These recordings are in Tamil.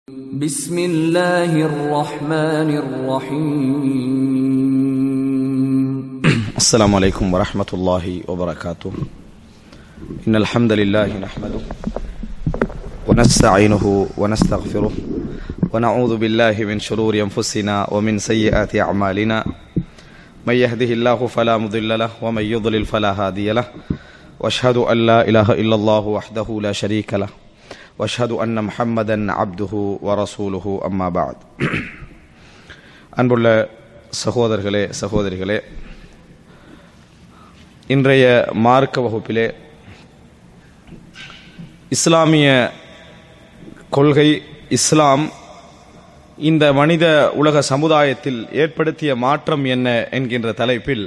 بسم الله الرحمن الرحيم السلام عليكم ورحمة الله وبركاته إن الحمد لله نحمده ونستعينه ونستغفره ونعوذ بالله من شرور أنفسنا ومن سيئات أعمالنا من يهده الله فلا مضل له ومن يضلل فلا هادي له واشهد ان لا اله الا الله وحده لا شريك له واشهد ان محمدا عبده ورسوله اما بعد அன்புள்ள சகோதரர்களே சகோதரிகளே இன்றைய மார்க்க வகுப்பிலே இஸ்லாமிய கொள்கை இஸ்லாம் இந்த மனித உலக சமுதாயத்தில் ஏற்படுத்திய மாற்றம் என்ன என்கின்ற தலைப்பில்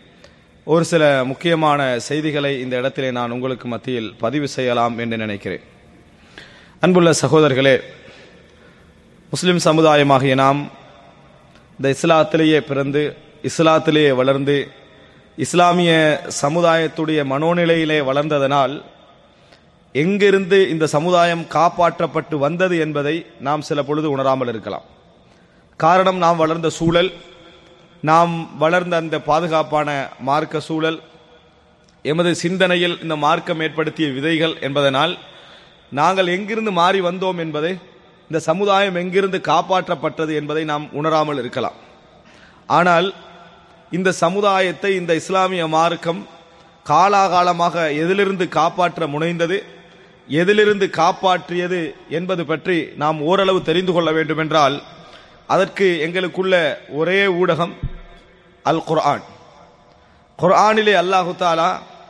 ஒரு சில முக்கியமான செய்திகளை இந்த இடத்திலே நான் உங்களுக்கு மத்தியில் பதிவு செய்யலாம் என்று நினைக்கிறேன் அன்புள்ள சகோதரர்களே முஸ்லிம் சமுதாயமாகிய நாம் இந்த இஸ்லாத்திலேயே பிறந்து இஸ்லாத்திலேயே வளர்ந்து இஸ்லாமிய சமுதாயத்துடைய மனோநிலையிலே வளர்ந்ததனால் எங்கிருந்து இந்த சமுதாயம் காப்பாற்றப்பட்டு வந்தது என்பதை நாம் சில பொழுது உணராமல் இருக்கலாம் காரணம் நாம் வளர்ந்த சூழல் நாம் வளர்ந்த அந்த பாதுகாப்பான மார்க்க சூழல் எமது சிந்தனையில் இந்த மார்க்கம் ஏற்படுத்திய விதைகள் என்பதனால் நாங்கள் எங்கிருந்து மாறி வந்தோம் என்பதை இந்த சமுதாயம் எங்கிருந்து காப்பாற்றப்பட்டது என்பதை நாம் உணராமல் இருக்கலாம் ஆனால் இந்த சமுதாயத்தை இந்த இஸ்லாமிய மார்க்கம் காலாகாலமாக எதிலிருந்து காப்பாற்ற முனைந்தது எதிலிருந்து காப்பாற்றியது என்பது பற்றி நாம் ஓரளவு தெரிந்து கொள்ள வேண்டுமென்றால் அதற்கு எங்களுக்குள்ள ஒரே ஊடகம் அல் குர்ஆன் குர்ஆனிலே அல்லாஹு தாலா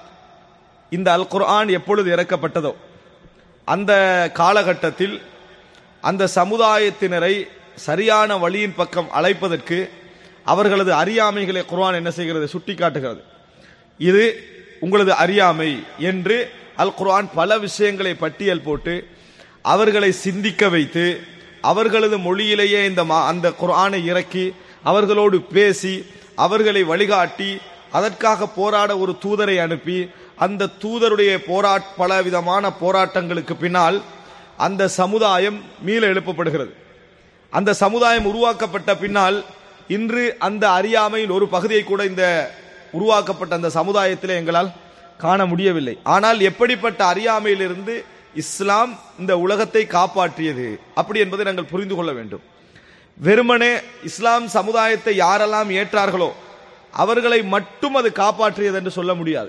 இந்த அல் குர்ஆன் எப்பொழுது இறக்கப்பட்டதோ அந்த காலகட்டத்தில் அந்த சமுதாயத்தினரை சரியான வழியின் பக்கம் அழைப்பதற்கு அவர்களது அறியாமைகளை குர்ஆன் என்ன செய்கிறது சுட்டி காட்டுகிறது இது உங்களது அறியாமை என்று அல் குர்ஆன் பல விஷயங்களை பட்டியல் போட்டு அவர்களை சிந்திக்க வைத்து அவர்களது மொழியிலேயே இந்த மா- அந்த குர்ஆனை இறக்கி அவர்களோடு பேசி அவர்களை வழிகாட்டி அதற்காக போராட ஒரு தூதரை அனுப்பி அந்த தூதருடைய போராட் பல விதமான போராட்டங்களுக்கு பின்னால் அந்த சமுதாயம் மீள எழுப்பப்படுகிறது அந்த சமுதாயம் உருவாக்கப்பட்ட பின்னால் இன்று அந்த அறியாமையில் ஒரு பகுதியை கூட இந்த உருவாக்கப்பட்ட அந்த சமுதாயத்தில் எங்களால் காண முடியவில்லை ஆனால் எப்படிப்பட்ட அறியாமையிலிருந்து இஸ்லாம் இந்த உலகத்தை காப்பாற்றியது அப்படி என்பதை நாங்கள் புரிந்து கொள்ள வேண்டும் வெறுமனே இஸ்லாம் சமுதாயத்தை யாரெல்லாம் ஏற்றார்களோ அவர்களை மட்டும் அது காப்பாற்றியது என்று சொல்ல முடியாது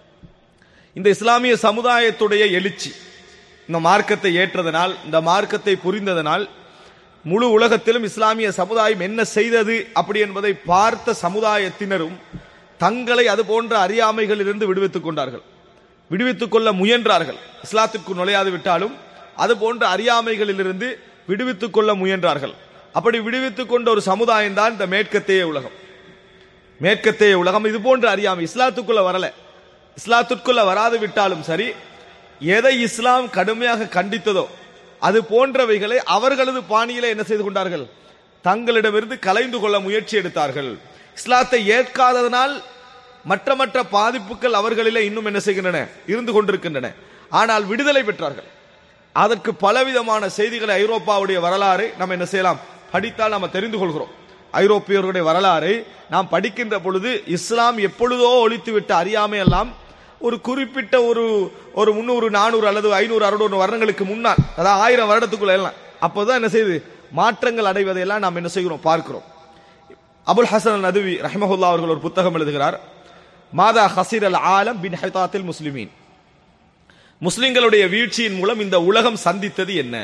இந்த இஸ்லாமிய சமுதாயத்துடைய எழுச்சி இந்த மார்க்கத்தை ஏற்றதனால் இந்த மார்க்கத்தை புரிந்ததனால் முழு உலகத்திலும் இஸ்லாமிய சமுதாயம் என்ன செய்தது அப்படி என்பதை பார்த்த சமுதாயத்தினரும் தங்களை அது போன்ற அறியாமைகளிலிருந்து விடுவித்துக் கொண்டார்கள் விடுவித்துக் கொள்ள முயன்றார்கள் இஸ்லாத்திற்கு நுழையாது விட்டாலும் அது போன்ற அறியாமைகளிலிருந்து விடுவித்துக் கொள்ள முயன்றார்கள் அப்படி விடுவித்துக் கொண்ட ஒரு சமுதாயம் தான் இந்த மேற்கத்தைய உலகம் மேற்கத்தைய உலகம் இது போன்ற அறியாமை இஸ்லாத்துக்குள்ள வரல இஸ்லாத்திற்குள்ள வராது விட்டாலும் சரி எதை இஸ்லாம் கடுமையாக கண்டித்ததோ அது போன்றவைகளை அவர்களது பாணியிலே என்ன செய்து கொண்டார்கள் தங்களிடமிருந்து கலைந்து கொள்ள முயற்சி எடுத்தார்கள் இஸ்லாத்தை ஏற்காததனால் மற்ற மற்ற பாதிப்புகள் அவர்களிலே இன்னும் என்ன செய்கின்றன இருந்து கொண்டிருக்கின்றன ஆனால் விடுதலை பெற்றார்கள் அதற்கு பலவிதமான செய்திகளை ஐரோப்பாவுடைய வரலாறு நம்ம என்ன செய்யலாம் படித்தால் நம்ம தெரிந்து கொள்கிறோம் ஐரோப்பியர்களுடைய வரலாறை நாம் படிக்கின்ற பொழுது இஸ்லாம் எப்பொழுதோ ஒழித்துவிட்ட அறியாமை எல்லாம் ஒரு குறிப்பிட்ட ஒரு ஒரு முந்நூறு நானூறு அல்லது ஐநூறு அறுநூறு வருடங்களுக்கு முன்னால் அதாவது ஆயிரம் வருடத்துக்குள்ள எல்லாம் அப்போதான் என்ன செய்யுது மாற்றங்கள் அடைவதையெல்லாம் நாம் என்ன செய்கிறோம் பார்க்கிறோம் அபுல் ஹசன் நதுவி ரஹ்மஹுல்லா அவர்கள் ஒரு புத்தகம் எழுதுகிறார் மாதா ஹசீர் அல் ஆலம் பின் ஹைதாத்தில் முஸ்லிமீன் முஸ்லிம்களுடைய வீழ்ச்சியின் மூலம் இந்த உலகம் சந்தித்தது என்ன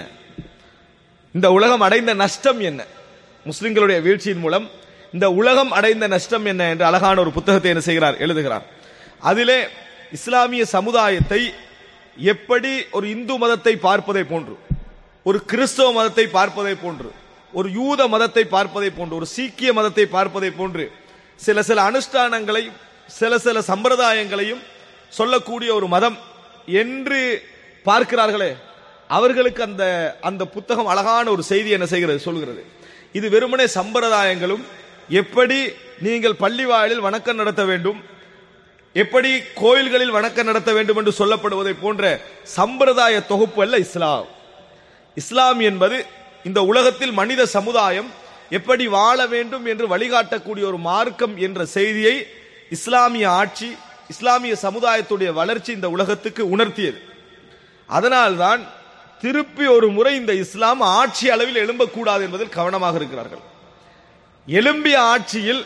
இந்த உலகம் அடைந்த நஷ்டம் என்ன முஸ்லிம்களுடைய வீழ்ச்சியின் மூலம் இந்த உலகம் அடைந்த நஷ்டம் என்ன என்று அழகான ஒரு புத்தகத்தை என்ன செய்கிறார் எழுதுகிறார் அதிலே இஸ்லாமிய சமுதாயத்தை எப்படி ஒரு இந்து மதத்தை பார்ப்பதை போன்று ஒரு கிறிஸ்தவ மதத்தை பார்ப்பதை போன்று ஒரு யூத மதத்தை பார்ப்பதை போன்று ஒரு சீக்கிய மதத்தை பார்ப்பதை போன்று சில சில அனுஷ்டானங்களை சில சில சம்பிரதாயங்களையும் சொல்லக்கூடிய ஒரு மதம் என்று பார்க்கிறார்களே அவர்களுக்கு அந்த அந்த புத்தகம் அழகான ஒரு செய்தி என்ன செய்கிறது சொல்கிறது இது வெறுமனே சம்பிரதாயங்களும் எப்படி நீங்கள் பள்ளி வாயிலில் வணக்கம் நடத்த வேண்டும் எப்படி கோயில்களில் வணக்கம் நடத்த வேண்டும் என்று சொல்லப்படுவதை போன்ற சம்பிரதாய தொகுப்பு அல்ல இஸ்லாம் இஸ்லாம் என்பது இந்த உலகத்தில் மனித சமுதாயம் எப்படி வாழ வேண்டும் என்று வழிகாட்டக்கூடிய ஒரு மார்க்கம் என்ற செய்தியை இஸ்லாமிய ஆட்சி இஸ்லாமிய சமுதாயத்துடைய வளர்ச்சி இந்த உலகத்துக்கு உணர்த்தியது அதனால்தான் திருப்பி ஒரு முறை இந்த இஸ்லாம் ஆட்சி அளவில் எழும்பக்கூடாது என்பதில் கவனமாக இருக்கிறார்கள் எழும்பிய ஆட்சியில்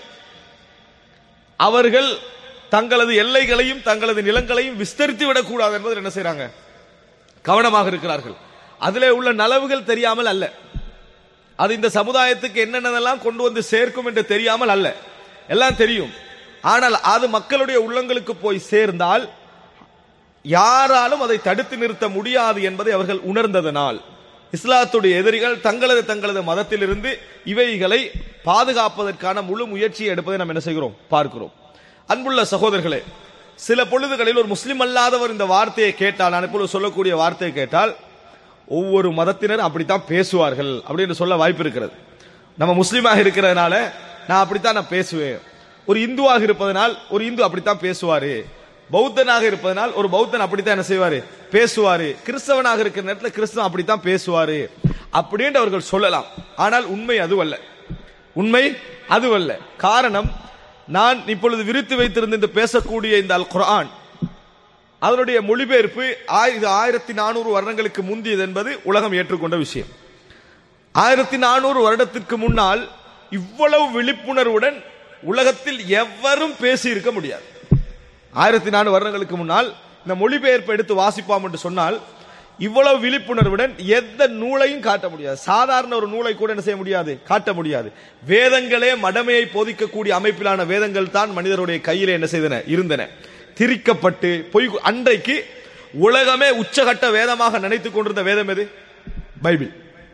அவர்கள் தங்களது எல்லைகளையும் தங்களது நிலங்களையும் விஸ்தரித்து விடக்கூடாது என்பதில் என்ன செய்றாங்க கவனமாக இருக்கிறார்கள் அதிலே உள்ள நலவுகள் தெரியாமல் அல்ல அது இந்த சமுதாயத்துக்கு என்னென்னதெல்லாம் கொண்டு வந்து சேர்க்கும் என்று தெரியாமல் அல்ல எல்லாம் தெரியும் ஆனால் அது மக்களுடைய உள்ளங்களுக்கு போய் சேர்ந்தால் யாராலும் அதை தடுத்து நிறுத்த முடியாது என்பதை அவர்கள் உணர்ந்ததனால் இஸ்லாத்துடைய எதிரிகள் தங்களது தங்களது மதத்திலிருந்து இவைகளை பாதுகாப்பதற்கான முழு முயற்சியை எடுப்பதை நாம் என்ன செய்கிறோம் பார்க்கிறோம் அன்புள்ள சகோதரர்களே சில பொழுதுகளில் ஒரு முஸ்லிம் அல்லாதவர் இந்த வார்த்தையை கேட்டால் நான் இப்பொழுது சொல்லக்கூடிய வார்த்தையை கேட்டால் ஒவ்வொரு மதத்தினர் அப்படித்தான் பேசுவார்கள் அப்படின்னு சொல்ல வாய்ப்பு இருக்கிறது நம்ம முஸ்லீமாக இருக்கிறதுனால நான் அப்படித்தான் நான் பேசுவேன் ஒரு இந்துவாக இருப்பதனால் ஒரு இந்து அப்படித்தான் பேசுவாரு பௌத்தனாக இருப்பதனால் ஒரு பௌத்தன் அப்படித்தான் என்ன செய்வாரு பேசுவாரு கிறிஸ்தவனாக இருக்கிற நேரத்தில் கிறிஸ்தவன் அப்படித்தான் பேசுவாரு அப்படின்னு அவர்கள் சொல்லலாம் ஆனால் உண்மை அதுவல்ல உண்மை அதுவல்ல காரணம் நான் இப்பொழுது விரித்து வைத்திருந்த இந்த பேசக்கூடிய இந்த அல் குர்ஆன் அதனுடைய மொழிபெயர்ப்பு ஆய்- இது ஆயிரத்தி நானூறு வருடங்களுக்கு முந்தியது என்பது உலகம் ஏற்றுக்கொண்ட விஷயம் ஆயிரத்தி நானூறு வருடத்திற்கு முன்னால் இவ்வளவு விழிப்புணர்வுடன் உலகத்தில் எவரும் பேசி இருக்க முடியாது ஆயிரத்தி நானூறு வருடங்களுக்கு முன்னால் இந்த மொழிபெயர்ப்பு எடுத்து வாசிப்போம் என்று சொன்னால் இவ்வளவு விழிப்புணர்வுடன் எந்த நூலையும் காட்ட முடியாது சாதாரண ஒரு நூலை கூட என்ன செய்ய முடியாது காட்ட முடியாது வேதங்களே மடமையை போதிக்கக்கூடிய அமைப்பிலான வேதங்கள் தான் மனிதருடைய கையிலே என்ன செய்தன இருந்தன திரிக்கப்பட்டு பொய் அன்றைக்கு உலகமே உச்சகட்ட வேதமாக நினைத்துக் கொண்டிருந்த வேதம் எது பைபிள்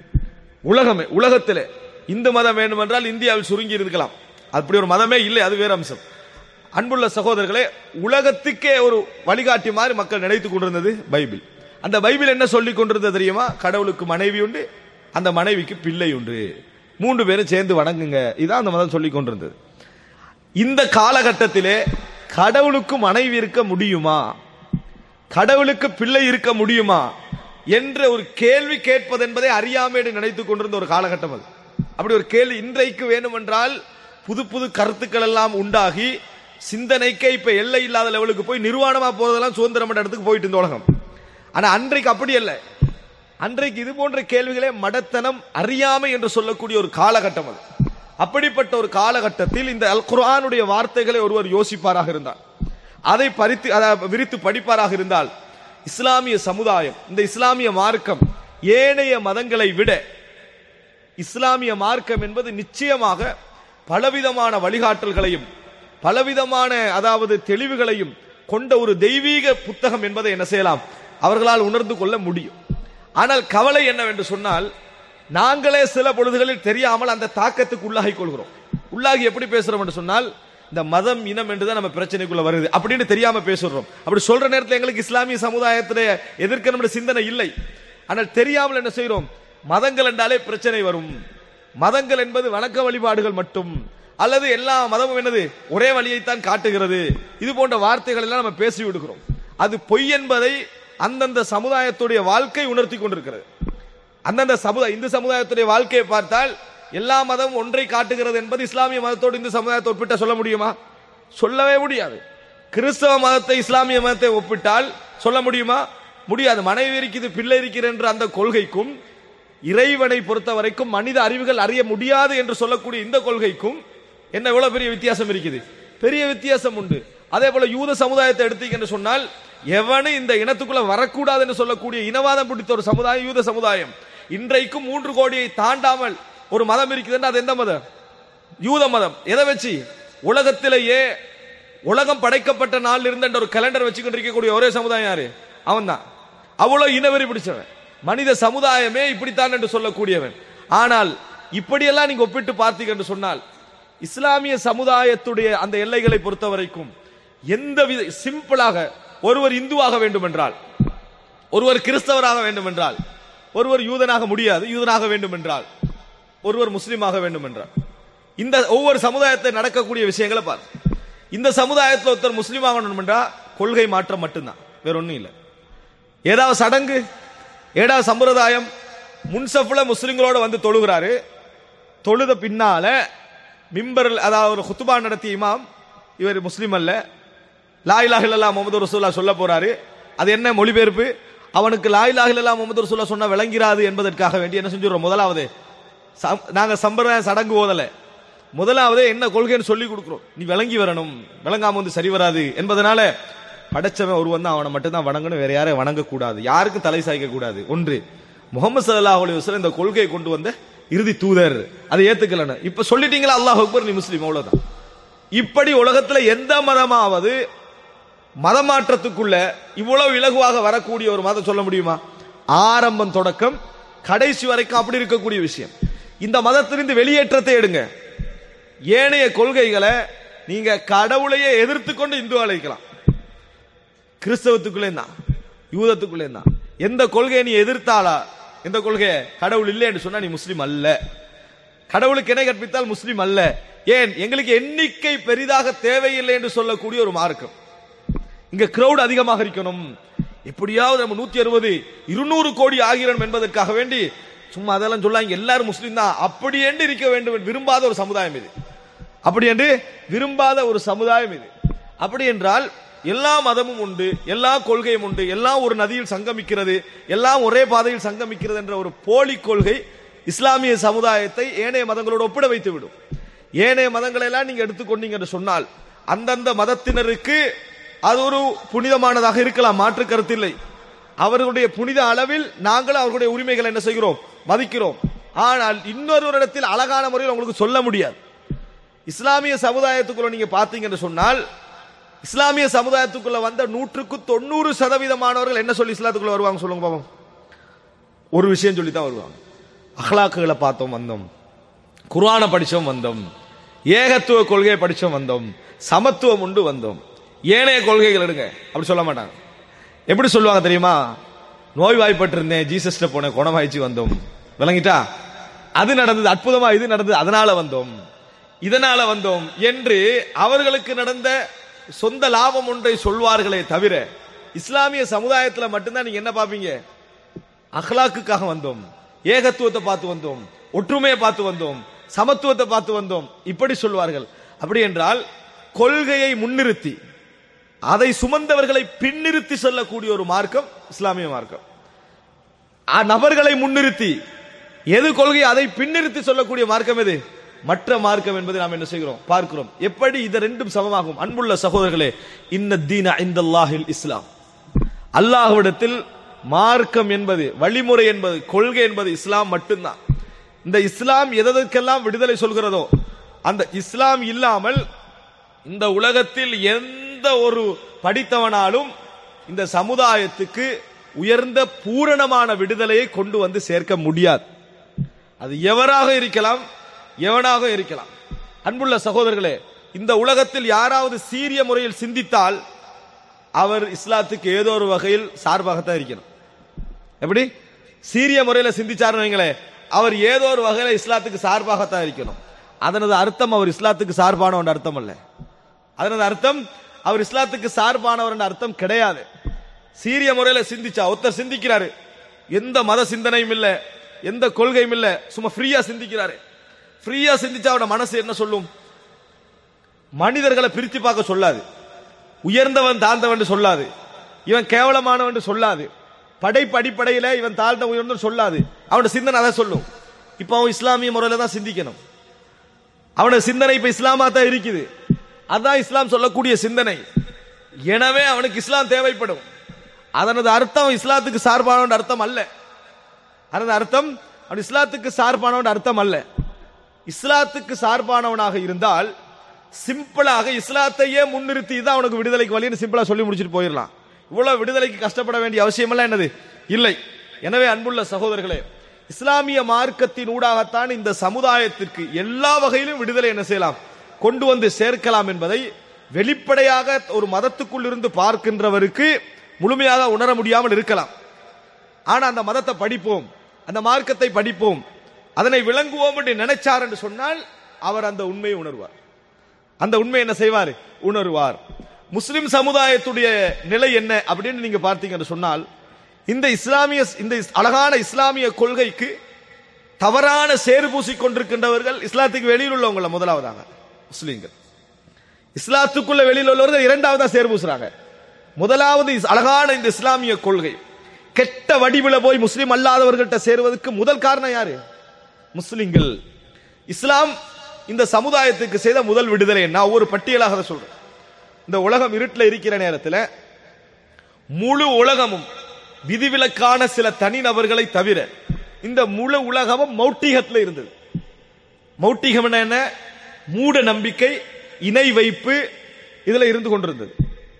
உலகமே உலகத்திலே இந்து மதம் வேண்டுமென்றால் இந்தியாவில் சுருங்கி இருக்கலாம் அப்படி ஒரு மதமே இல்லை அது வேற அம்சம் அன்புள்ள சகோதரர்களே உலகத்துக்கே ஒரு வழிகாட்டி மாதிரி மக்கள் நினைத்துக் கொண்டிருந்தது பைபிள் அந்த பைபிள் என்ன சொல்லிக் கொண்டிருந்தது தெரியுமா கடவுளுக்கு மனைவி உண்டு அந்த மனைவிக்கு பிள்ளை உண்டு மூன்று பேரும் சேர்ந்து வணங்குங்க இதான் அந்த மதம் சொல்லிக் கொண்டிருந்தது இந்த காலகட்டத்திலே கடவுளுக்கு மனைவி இருக்க முடியுமா கடவுளுக்கு பிள்ளை இருக்க முடியுமா என்ற ஒரு கேள்வி கேட்பது என்பதை அறியாமையை நினைத்துக் கொண்டிருந்த ஒரு காலகட்டம் அது அப்படி ஒரு கேள்வி இன்றைக்கு வேணுமென்றால் புது புது கருத்துக்கள் எல்லாம் உண்டாகி சிந்தனைக்கே இப்ப எல்லை இல்லாத லெவலுக்கு போய் நிர்வாணமா போறதெல்லாம் சுதந்திரம் இடத்துக்கு போயிட்டு இந்த உலகம் ஆனா அன்றைக்கு அப்படி அல்ல அன்றைக்கு இது போன்ற கேள்விகளே மடத்தனம் அறியாமை என்று சொல்லக்கூடிய ஒரு காலகட்டம் அது அப்படிப்பட்ட ஒரு காலகட்டத்தில் இந்த அல் குர்ஆனுடைய வார்த்தைகளை ஒருவர் யோசிப்பாராக இருந்தார் அதை பறித்து அதை விரித்து படிப்பாராக இருந்தால் இஸ்லாமிய சமுதாயம் இந்த இஸ்லாமிய மார்க்கம் ஏனைய மதங்களை விட இஸ்லாமிய மார்க்கம் என்பது நிச்சயமாக பலவிதமான வழிகாட்டல்களையும் பலவிதமான அதாவது தெளிவுகளையும் கொண்ட ஒரு தெய்வீக புத்தகம் என்பதை என்ன செய்யலாம் அவர்களால் உணர்ந்து கொள்ள முடியும் ஆனால் கவலை என்னவென்று சொன்னால் நாங்களே சில பொழுதுகளில் தெரியாமல் அந்த தாக்கத்துக்கு உள்ளாகிக் கொள்கிறோம் உள்ளாகி எப்படி பேசுறோம் என்று சொன்னால் இந்த மதம் இனம் என்றுதான் நம்ம பிரச்சனைக்குள்ள வருது அப்படின்னு தெரியாம பேசுறோம் அப்படி சொல்ற நேரத்தில் எங்களுக்கு இஸ்லாமிய சமுதாயத்தை எதிர்க்கணும் சிந்தனை இல்லை ஆனால் தெரியாமல் என்ன செய்றோம் மதங்கள் என்றாலே பிரச்சனை வரும் மதங்கள் என்பது வணக்க வழிபாடுகள் மட்டும் அல்லது எல்லா மதமும் என்னது ஒரே வழியைத்தான் காட்டுகிறது இது போன்ற வார்த்தைகள் எல்லாம் நம்ம பேசி விடுகிறோம் அது பொய் என்பதை அந்தந்த சமுதாயத்துடைய வாழ்க்கை உணர்த்தி கொண்டிருக்கிறது அந்தந்த சமுதாய இந்து சமுதாயத்துடைய வாழ்க்கையை பார்த்தால் எல்லா மதமும் ஒன்றை காட்டுகிறது என்பது இஸ்லாமிய மதத்தோடு இந்து சமுதாயத்தை ஒப்பிட்ட சொல்ல முடியுமா சொல்லவே முடியாது கிறிஸ்தவ மதத்தை இஸ்லாமிய மதத்தை ஒப்பிட்டால் சொல்ல முடியுமா முடியாது மனைவி இருக்குது பிள்ளை இருக்கிற என்ற அந்த கொள்கைக்கும் இறைவனை பொறுத்த வரைக்கும் மனித அறிவுகள் அறிய முடியாது என்று சொல்லக்கூடிய இந்த கொள்கைக்கும் என்ன எவ்வளவு பெரிய வித்தியாசம் இருக்குது பெரிய வித்தியாசம் உண்டு அதே போல யூத சமுதாயத்தை எடுத்தீங்க என்று சொன்னால் எவனும் இந்த இனத்துக்குள்ள வரக்கூடாது என்று சொல்லக்கூடிய இனவாதம் பிடித்த ஒரு சமுதாயம் யூத சமுதாயம் இன்றைக்கும் மூன்று கோடியை தாண்டாமல் ஒரு மதம் இருக்குதுன்னா அது எந்த மதம் யூத மதம் எதை வச்சு உலகத்திலேயே உலகம் படைக்கப்பட்ட நாள் இருந்த ஒரு கேலண்டர் வச்சுக்கிட்டு இருக்கக்கூடிய ஒரே சமுதாயம் யாரு அவன் தான் அவ்வளவு இனவெறி பிடிச்சவன் மனித சமுதாயமே இப்படித்தான் என்று சொல்லக்கூடியவன் ஆனால் இப்படியெல்லாம் நீங்க ஒப்பிட்டு பார்த்தீங்க என்று சொன்னால் இஸ்லாமிய சமுதாயத்துடைய அந்த எல்லைகளை பொறுத்த வரைக்கும் எந்த வித சிம்பிளாக ஒருவர் இந்துவாக வேண்டும் என்றால் ஒருவர் கிறிஸ்தவராக வேண்டும் என்றால் ஒருவர் யூதனாக முடியாது யூதனாக வேண்டும் என்றால் ஒருவர் முஸ்லீமாக வேண்டும் என்றால் இந்த ஒவ்வொரு சமுதாயத்தை நடக்கக்கூடிய விஷயங்களை பாரு இந்த சமுதாயத்தில் ஒருத்தர் முஸ்லீம் ஆகணும் என்றா கொள்கை மாற்றம் மட்டும்தான் வேற ஒன்றும் இல்லை ஏதாவது சடங்கு ஏதாவது சம்பிரதாயம் முன்சஃப்ல முஸ்லிம்களோட வந்து தொழுகிறாரு தொழுத பின்னால மிம்பரில் அதாவது ஒரு ஹுத்துபா நடத்திய இமாம் இவர் முஸ்லீம் அல்ல லா இலாஹ இல்லல்லாஹ் முகமது ரசூல்லா சொல்ல போறாரு அது என்ன மொழிபெயர்ப்பு அவனுக்கு லா இலாஹ இல்லல்லாஹ் முகமது ரசூல்லா சொன்னா விளங்கிறாது என்பதற்காக வேண்டி என்ன செஞ்சுறோம் முதலாவது சம்- நாங்க சம்பிரதாய சடங்கு ஓதல முதலாவது என்ன கொள்கைன்னு சொல்லி கொடுக்குறோம் நீ விளங்கி வரணும் விளங்காம வந்து சரி வராது என்பதனால படைச்சவன் ஒருவன் தான் அவனை மட்டும்தான் வணங்கணும் வேற யாரையும் வணங்கக்கூடாது யாருக்கும் தலை சாய்க்க கூடாது ஒன்று முகமது சல்லாஹ் அலைஹி வஸல்லம் இந்த கொள்கையை கொண்டு வந்த இறுதி தூதர் அதை ஏத்துக்கலன்னு இப்ப சொல்லிட்டீங்களா அல்லாஹ் அக்பர் நீ முஸ்லீம் அவ்வளவுதான் இப்படி உலகத்துல எந்த மதமாவது மதமாற்றத்துக்குள்ள இவ்வளவு இலகுவாக வரக்கூடிய ஒரு மதம் சொல்ல முடியுமா ஆரம்பம் தொடக்கம் கடைசி வரைக்கும் அப்படி இருக்கக்கூடிய விஷயம் இந்த மதத்திலிருந்து வெளியேற்றத்தை எடுங்க ஏனைய கொள்கைகளை நீங்க கடவுளையே எதிர்த்து கொண்டு இந்து அழைக்கலாம் கிறிஸ்தவத்துக்குள்ளே தான் யூதத்துக்குள்ளே தான் எந்த கொள்கையை நீ எதிர்த்தாளா எந்த கொள்கையை கடவுள் இல்லை என்று சொன்னா நீ முஸ்லீம் அல்ல கடவுளுக்கு இணை கற்பித்தால் முஸ்லீம் அல்ல ஏன் எங்களுக்கு எண்ணிக்கை பெரிதாக தேவையில்லை என்று சொல்லக்கூடிய ஒரு மார்க்கம் இங்க கிரௌட் அதிகமாக இருக்கணும் எப்படியாவது நம்ம நூத்தி அறுபது இருநூறு கோடி ஆகிறோம் என்பதற்காக வேண்டி சும்மா அதெல்லாம் சொல்லாங்க எல்லாரும் முஸ்லீம் தான் அப்படி என்று இருக்க வேண்டும் என்று விரும்பாத ஒரு சமுதாயம் இது அப்படி என்று விரும்பாத ஒரு சமுதாயம் இது அப்படி என்றால் எல்லா மதமும் உண்டு எல்லா கொள்கையும் உண்டு எல்லாம் ஒரு நதியில் சங்கமிக்கிறது எல்லாம் ஒரே பாதையில் சங்கமிக்கிறது என்ற ஒரு போலி கொள்கை இஸ்லாமிய சமுதாயத்தை ஏனைய மதங்களோடு ஒப்பிட வைத்து விடும் ஏனைய மதங்களை எல்லாம் நீங்க எடுத்துக்கொண்டீங்க என்று சொன்னால் அந்தந்த மதத்தினருக்கு அது ஒரு புனிதமானதாக இருக்கலாம் மாற்று கருத்தில்லை அவர்களுடைய புனித அளவில் நாங்கள் அவர்களுடைய உரிமைகளை என்ன செய்கிறோம் மதிக்கிறோம் ஆனால் இன்னொருவரிடத்தில் அழகான முறையில் உங்களுக்கு சொல்ல முடியாது இஸ்லாமிய சமுதாயத்துக்குள்ள நீங்க பாத்தீங்க என்று சொன்னால் இஸ்லாமிய சமுதாயத்துக்குள்ள வந்த நூற்றுக்கு தொண்ணூறு சதவீதமானவர்கள் என்ன சொல்லி இஸ்லாத்துக்குள்ள வருவாங்க சொல்லுங்க பாப்போம் ஒரு விஷயம் சொல்லி தான் வருவாங்க அஹ்லாக்குகளை பார்த்தோம் வந்தோம் குர்ஆனை படிச்சோம் வந்தோம் ஏகத்துவ கொள்கையை படிச்சோம் வந்தோம் சமத்துவம் உண்டு வந்தோம் ஏனைய கொள்கைகள் எடுங்க அப்படி சொல்ல மாட்டாங்க எப்படி சொல்லுவாங்க தெரியுமா நோய்வாய்ப்பட்டிருந்தேன் ஜீசஸ்ட போனேன் குணமாயிச்சு வந்தோம் விளங்கிட்டா அது நடந்தது அற்புதமா இது நடந்தது அதனால வந்தோம் இதனால வந்தோம் என்று அவர்களுக்கு நடந்த சொந்த லாபம் ஒன்றை சொல்வார்களே தவிர இஸ்லாமிய சமுதாயத்துல மட்டும்தான் நீங்க என்ன பாப்பீங்க அஹ்லாக்குக்காக வந்தோம் ஏகத்துவத்தை பார்த்து வந்தோம் ஒற்றுமையை பார்த்து வந்தோம் சமத்துவத்தை பார்த்து வந்தோம் இப்படி சொல்வார்கள் அப்படி என்றால் கொள்கையை முன்னிறுத்தி அதை சுமந்தவர்களை பின்னிறுத்தி சொல்லக்கூடிய ஒரு மார்க்கம் இஸ்லாமிய மார்க்கம் ஆ, நபர்களை முன்னிறுத்தி எது கொள்கை அதை பின்னிறுத்தி சொல்லக்கூடிய மார்க்கம் எது மற்ற மார்க்கம் என்பதை நாம் என்ன செய்கிறோம் பார்க்கிறோம் எப்படி இது ரெண்டும் சமமாகும் அன்புள்ள சகோதரர்களே இன்ன தீன இந்தல்லாஹில் இஸ்லாம் அல்லாஹ்விடத்தில் மார்க்கம் என்பது வழிமுறை என்பது கொள்கை என்பது இஸ்லாம் மட்டும்தான் இந்த இஸ்லாம் எதற்கெல்லாம் விடுதலை சொல்கிறதோ அந்த இஸ்லாம் இல்லாமல் இந்த உலகத்தில் எந்த ஒரு படித்தவனாலும் இந்த சமுதாயத்துக்கு உயர்ந்த பூரணமான விடுதலையை கொண்டு வந்து சேர்க்க முடியாது அது எவராக இருக்கலாம் எவனாக இருக்கலாம் அன்புள்ள சகோதரர்களே இந்த உலகத்தில் யாராவது சீரிய முறையில் சிந்தித்தால் அவர் இஸ்லாத்துக்கு ஏதோ ஒரு வகையில் சார்பாகத்தான் இருக்கணும் எப்படி சீரிய முறையில் சிந்திச்சாருன்னு வைங்களேன் அவர் ஏதோ ஒரு வகையில் இஸ்லாத்துக்கு சார்பாகத்தான் இருக்கணும் அதனது அர்த்தம் அவர் இஸ்லாத்துக்கு சார்பானவன் அர்த்தம் அல்ல அதனது அர்த்தம் அவர் இஸ்லாத்துக்கு சார்பானவர் என்ற அர்த்தம் கிடையாது சீரிய முறையில் சிந்திச்சா ஒருத்தர் சிந்திக்கிறாரு எந்த மத சிந்தனையும் இல்ல எந்த கொள்கையும் இல்ல சும்மா ஃப்ரீயா சிந்திக்கிறாரு ஃப்ரீயா சிந்திச்சா அவரோட மனசு என்ன சொல்லும் மனிதர்களை பிரித்து பார்க்க சொல்லாது உயர்ந்தவன் தாழ்ந்தவன் சொல்லாது இவன் கேவலமானவன் சொல்லாது படைப்பு அடிப்படையில இவன் தாழ்ந்த உயர்ந்தவன் சொல்லாது அவனோட சிந்தனை அதை சொல்லும் இப்போ அவன் இஸ்லாமிய முறையில தான் சிந்திக்கணும் அவனோட சிந்தனை இப்ப இஸ்லாமா தான் இருக்குது அதான் இஸ்லாம் சொல்லக்கூடிய சிந்தனை எனவே அவனுக்கு இஸ்லாம் தேவைப்படும் அதனது அர்த்தம் இஸ்லாத்துக்கு சார்பானவன் அர்த்தம் அல்ல அதனது அர்த்தம் அவன் இஸ்லாத்துக்கு சார்பானவன் அர்த்தம் அல்ல இஸ்லாத்துக்கு சார்பானவனாக இருந்தால் சிம்பிளாக இஸ்லாத்தையே முன்னிறுத்தி தான் அவனுக்கு விடுதலைக்கு வழின்னு சிம்பிளா சொல்லி முடிச்சிட்டு போயிடலாம் இவ்வளவு விடுதலைக்கு கஷ்டப்பட வேண்டிய அவசியமெல்லாம் என்னது இல்லை எனவே அன்புள்ள சகோதரர்களே இஸ்லாமிய மார்க்கத்தின் ஊடாகத்தான் இந்த சமுதாயத்திற்கு எல்லா வகையிலும் விடுதலை என்ன செய்யலாம் கொண்டு வந்து சேர்க்கலாம் என்பதை வெளிப்படையாக ஒரு மதத்துக்குள் இருந்து பார்க்கின்றவருக்கு முழுமையாக உணர முடியாமல் இருக்கலாம் ஆனா அந்த மதத்தை படிப்போம் அந்த மார்க்கத்தை படிப்போம் அதனை விளங்குவோம் என்று நினைச்சார் என்று சொன்னால் அவர் அந்த உண்மையை உணர்வார் அந்த உண்மை என்ன செய்வார் உணர்வார் முஸ்லிம் சமுதாயத்துடைய நிலை என்ன அப்படின்னு நீங்க பார்த்தீங்கன்னு சொன்னால் இந்த இஸ்லாமிய இந்த இஸ்- அழகான இஸ்லாமிய கொள்கைக்கு தவறான சேறு பூசிக் கொண்டிருக்கின்றவர்கள் இஸ்லாத்துக்கு வெளியில் உள்ளவங்கள முதலாவதாக முஸ்லீம்கள் இஸ்லாத்துக்குள்ள வெளியில் உள்ளவர்கள் இரண்டாவதா சேர் பூசுறாங்க முதலாவது இஸ்- அழகான இந்த இஸ்லாமிய கொள்கை கெட்ட வடிவில போய் முஸ்லீம் அல்லாதவர்கள்ட்ட சேருவதற்கு முதல் காரணம் யாரு முஸ்லிம்கள் இஸ்லாம் இந்த சமுதாயத்துக்கு செய்த முதல் விடுதலை நான் ஒரு பட்டியலாக அதை சொல்றேன் இந்த உலகம் இருட்டில் இருக்கிற நேரத்தில் முழு உலகமும் விதிவிலக்கான சில தனிநபர்களை தவிர இந்த முழு உலகமும் மௌட்டிகத்தில் இருந்தது மௌட்டிகம் என்ன மூட நம்பிக்கை இணை வைப்பு இதுல இருந்து கொண்டிருந்தது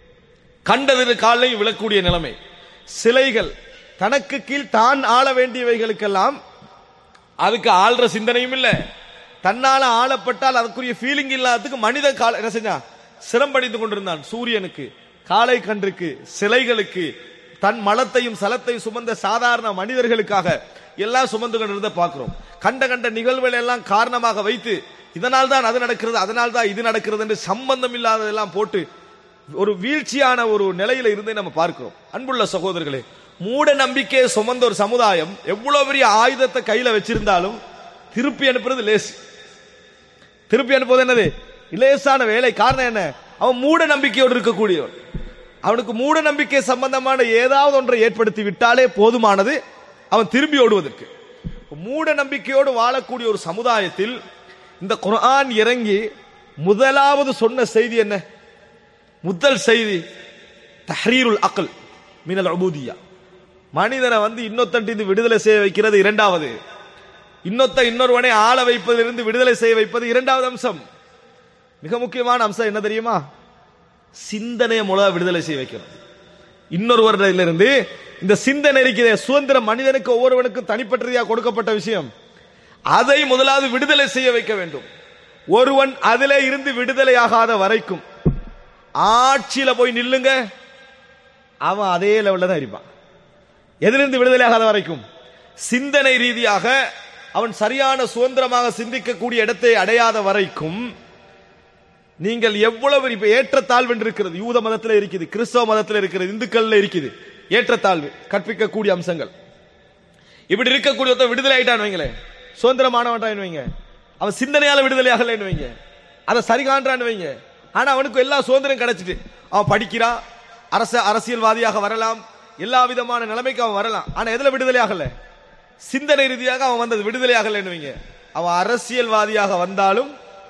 கண்டது காலையும் விழக்கூடிய நிலைமை சிலைகள் தனக்கு கீழ் தான் ஆள வேண்டியவைகளுக்கெல்லாம் அதுக்கு ஆள்ற சிந்தனையும் இல்ல தன்னால ஆளப்பட்டால் அதுக்குரிய ஃபீலிங் இல்லாததுக்கு மனித கால என்ன செஞ்சான் சிரம்படிந்து கொண்டிருந்தான் சூரியனுக்கு காளை கன்றுக்கு சிலைகளுக்கு தன் மலத்தையும் சலத்தையும் சுமந்த சாதாரண மனிதர்களுக்காக எல்லாம் சுமந்து கொண்டிருந்த பார்க்கிறோம் கண்ட கண்ட நிகழ்வுகள் எல்லாம் காரணமாக வைத்து இதனால் தான் அது நடக்கிறது அதனால் தான் இது நடக்கிறது என்று சம்பந்தம் இல்லாததெல்லாம் போட்டு ஒரு வீழ்ச்சியான ஒரு நிலையில இருந்து நம்ம பார்க்கிறோம் அன்புள்ள சகோதரர்களே மூட நம்பிக்கையை சுமந்த ஒரு சமுதாயம் எவ்வளவு பெரிய ஆயுதத்தை கையில வச்சிருந்தாலும் திருப்பி அனுப்புறது லேஸ் திருப்பி அனுப்புவது என்னது லேசான வேலை காரணம் என்ன அவன் மூட நம்பிக்கையோடு இருக்கக்கூடியவன் அவனுக்கு மூட நம்பிக்கை சம்பந்தமான ஏதாவது ஒன்றை ஏற்படுத்தி விட்டாலே போதுமானது அவன் திரும்பி ஓடுவதற்கு மூட நம்பிக்கையோடு வாழக்கூடிய ஒரு சமுதாயத்தில் இந்த குர்ஆன் இறங்கி முதலாவது சொன்ன செய்தி என்ன முதல் செய்தி தஹரீருல் அக்ல் மினல் உபூதியா மனிதனை வந்து இன்னொத்தண்டிந்து விடுதலை செய்ய வைக்கிறது இரண்டாவது இன்னொத்த இன்னொருவனை ஆள வைப்பதிலிருந்து விடுதலை செய்ய வைப்பது இரண்டாவது அம்சம் மிக முக்கியமான அம்சம் என்ன தெரியுமா சிந்தனையை முழ விடுதலை செய்ய வைக்கணும் இன்னொருவரிலிருந்து இந்த சிந்தனை இருக்கிற சுதந்திரம் மனிதனுக்கு ஒவ்வொருவனுக்கும் தனிப்பட்டதையா கொடுக்கப்பட்ட விஷயம் அதை முதலாவது விடுதலை செய்ய வைக்க வேண்டும் ஒருவன் அதிலே இருந்து விடுதலை ஆகாத வரைக்கும் ஆட்சியில போய் நில்லுங்க அவன் அதே லெவல்ல தான் இருப்பான் எதிலிருந்து விடுதலை ஆகாத வரைக்கும் சிந்தனை ரீதியாக அவன் சரியான சுதந்திரமாக சிந்திக்கக்கூடிய இடத்தை அடையாத வரைக்கும் நீங்கள் எவ்வளவு இப்ப ஏற்றத்தாழ்வு என்று இருக்கிறது யூத மதத்தில் இருக்குது கிறிஸ்தவ மதத்தில் இருக்கிறது இந்துக்கள்ல இருக்குது ஏற்றத்தாழ்வு கற்பிக்கக்கூடிய அம்சங்கள் இப்படி இருக்கக்கூடிய ஒருத்தன் விடுதலை ஆயிட்டான் வைங்களேன் சுதந்திரமானவன்றான் வைங்க அவன் சிந்தனையால விடுதலை ஆகலைன்னு வைங்க அதை சரி காண்றான்னு வைங்க ஆனா அவனுக்கு எல்லா சுதந்திரம் கிடைச்சிட்டு அவன் படிக்கிறான் அரச அரசியல்வாதியாக வரலாம் எல்லா விதமான நிலைமைக்கு அவன் வரலாம் ஆனா எதுல விடுதலை ஆகல சிந்தனை ரீதியாக அவன் வந்தது விடுதலை ஆகலைன்னு வைங்க அவன் அரசியல்வாதியாக வந்தாலும்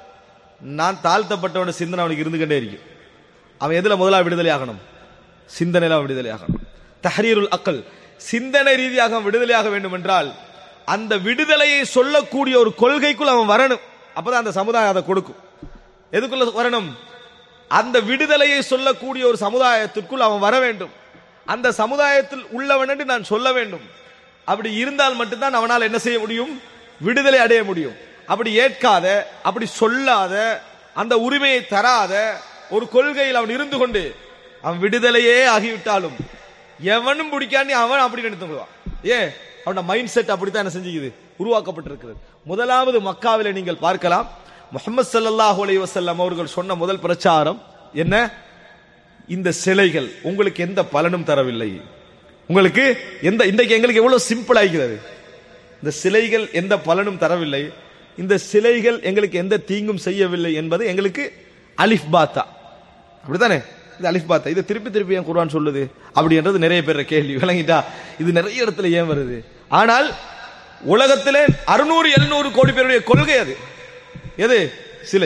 நான் தாழ்த்தப்பட்டவன சிந்தனை அவனுக்கு இருந்துகிட்டே இருக்கும் அவன் எதுல முதலா விடுதலை ஆகணும் சிந்தனையில அவன் விடுதலை ஆகணும் தஹரீருல் அக்கல் சிந்தனை ரீதியாக அவன் விடுதலையாக வேண்டும் என்றால் அந்த விடுதலையை சொல்லக்கூடிய ஒரு கொள்கைக்குள் அவன் வரணும் அப்பதான் அந்த சமுதாயம் அதை கொடுக்கும் எதுக்குள்ள வரணும் அந்த விடுதலையை சொல்லக்கூடிய ஒரு சமுதாயத்திற்குள் அவன் வர வேண்டும் அந்த சமுதாயத்தில் உள்ளவன் என்று நான் சொல்ல வேண்டும் அப்படி இருந்தால் மட்டும்தான் அவனால் என்ன செய்ய முடியும் விடுதலை அடைய முடியும் அப்படி ஏற்காத அப்படி சொல்லாத அந்த உரிமையை தராத ஒரு கொள்கையில் அவன் இருந்து கொண்டு அவன் விடுதலையே ஆகிவிட்டாலும் எவனும் பிடிக்காண்டி அவன் அப்படி நினைத்து கொள்வான் ஏன் அவனோட மைண்ட் செட் அப்படித்தான் என்ன செஞ்சுக்குது உருவாக்கப்பட்டிருக்கிறது முதலாவது மக்காவிலே நீங்கள் பார்க்கலாம் முகமது ஸல்லல்லாஹு அலைஹி வஸல்லம் அவர்கள் சொன்ன முதல் பிரச்சாரம் என்ன இந்த சிலைகள் உங்களுக்கு எந்த பலனும் தரவில்லை உங்களுக்கு எந்த இன்றைக்கு எங்களுக்கு எவ்வளவு சிம்பிள் ஆகிறது இந்த சிலைகள் எந்த பலனும் தரவில்லை இந்த சிலைகள் எங்களுக்கு எந்த தீங்கும் செய்யவில்லை என்பது எங்களுக்கு அலிஃப் பாத்தா அப்படித்தானே இது அலிஃப் பாத்தா இதை திருப்பி திருப்பி ஏன் குர்ஆன் சொல்லுது அப்படின்றது நிறைய பேர் கேள்வி விளங்கிட்டா இது நிறைய இடத்துல ஏன் வருது ஆனால் உலகத்திலே அறுநூறு எழுநூறு கோடி பேருடைய கொள்கை அது எது சிலை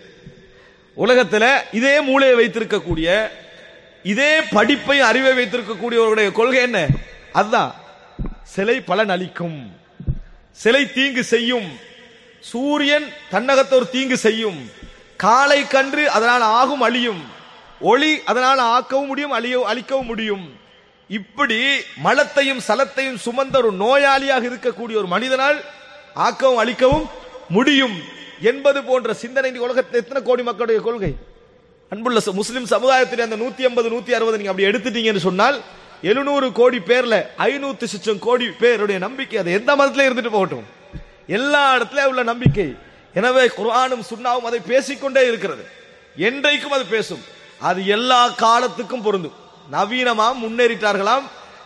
உலகத்துல இதே மூளையை வைத்திருக்கக்கூடிய இதே படிப்பை அறிவை வைத்திருக்கக்கூடியவருடைய கொள்கை என்ன அதுதான் சிலை பலன் அளிக்கும் சிலை தீங்கு செய்யும் சூரியன் தன்னகத்த ஒரு தீங்கு செய்யும் காலை கன்று அதனால் ஆகும் அழியும் ஒளி அதனால் ஆக்கவும் முடியும் அழிய அழிக்கவும் முடியும் இப்படி மலத்தையும் சலத்தையும் சுமந்த ஒரு நோயாளியாக இருக்கக்கூடிய ஒரு மனிதனால் ஆக்கவும் அழிக்கவும் முடியும் என்பது போன்ற சிந்தனை இந்த உலகத்தில் எத்தனை கோடி மக்களுடைய கொள்கை அன்புள்ள ச- முஸ்லிம் சமுதாயத்தில் அந்த நூத்தி ஐம்பது நூத்தி அறுபது நீங்க அப்படி எடுத்துட்டீங்கன்னு சொன்னால் எழுநூறு கோடி பேர்ல ஐநூத்தி சிச்சம் கோடி பேருடைய நம்பிக்கை அது எந்த மதத்துல இருந்துட்டு போகட்டும் எல்லா இடத்துலயும் உள்ள நம்பிக்கை எனவே குர்ஆனும் சுன்னாவும் அதை பேசிக்கொண்டே இருக்கிறது என்றைக்கும் அது பேசும் அது எல்லா காலத்துக்கும் பொருந்தும் நவீனமா முன்னேறிட்டார்களாம்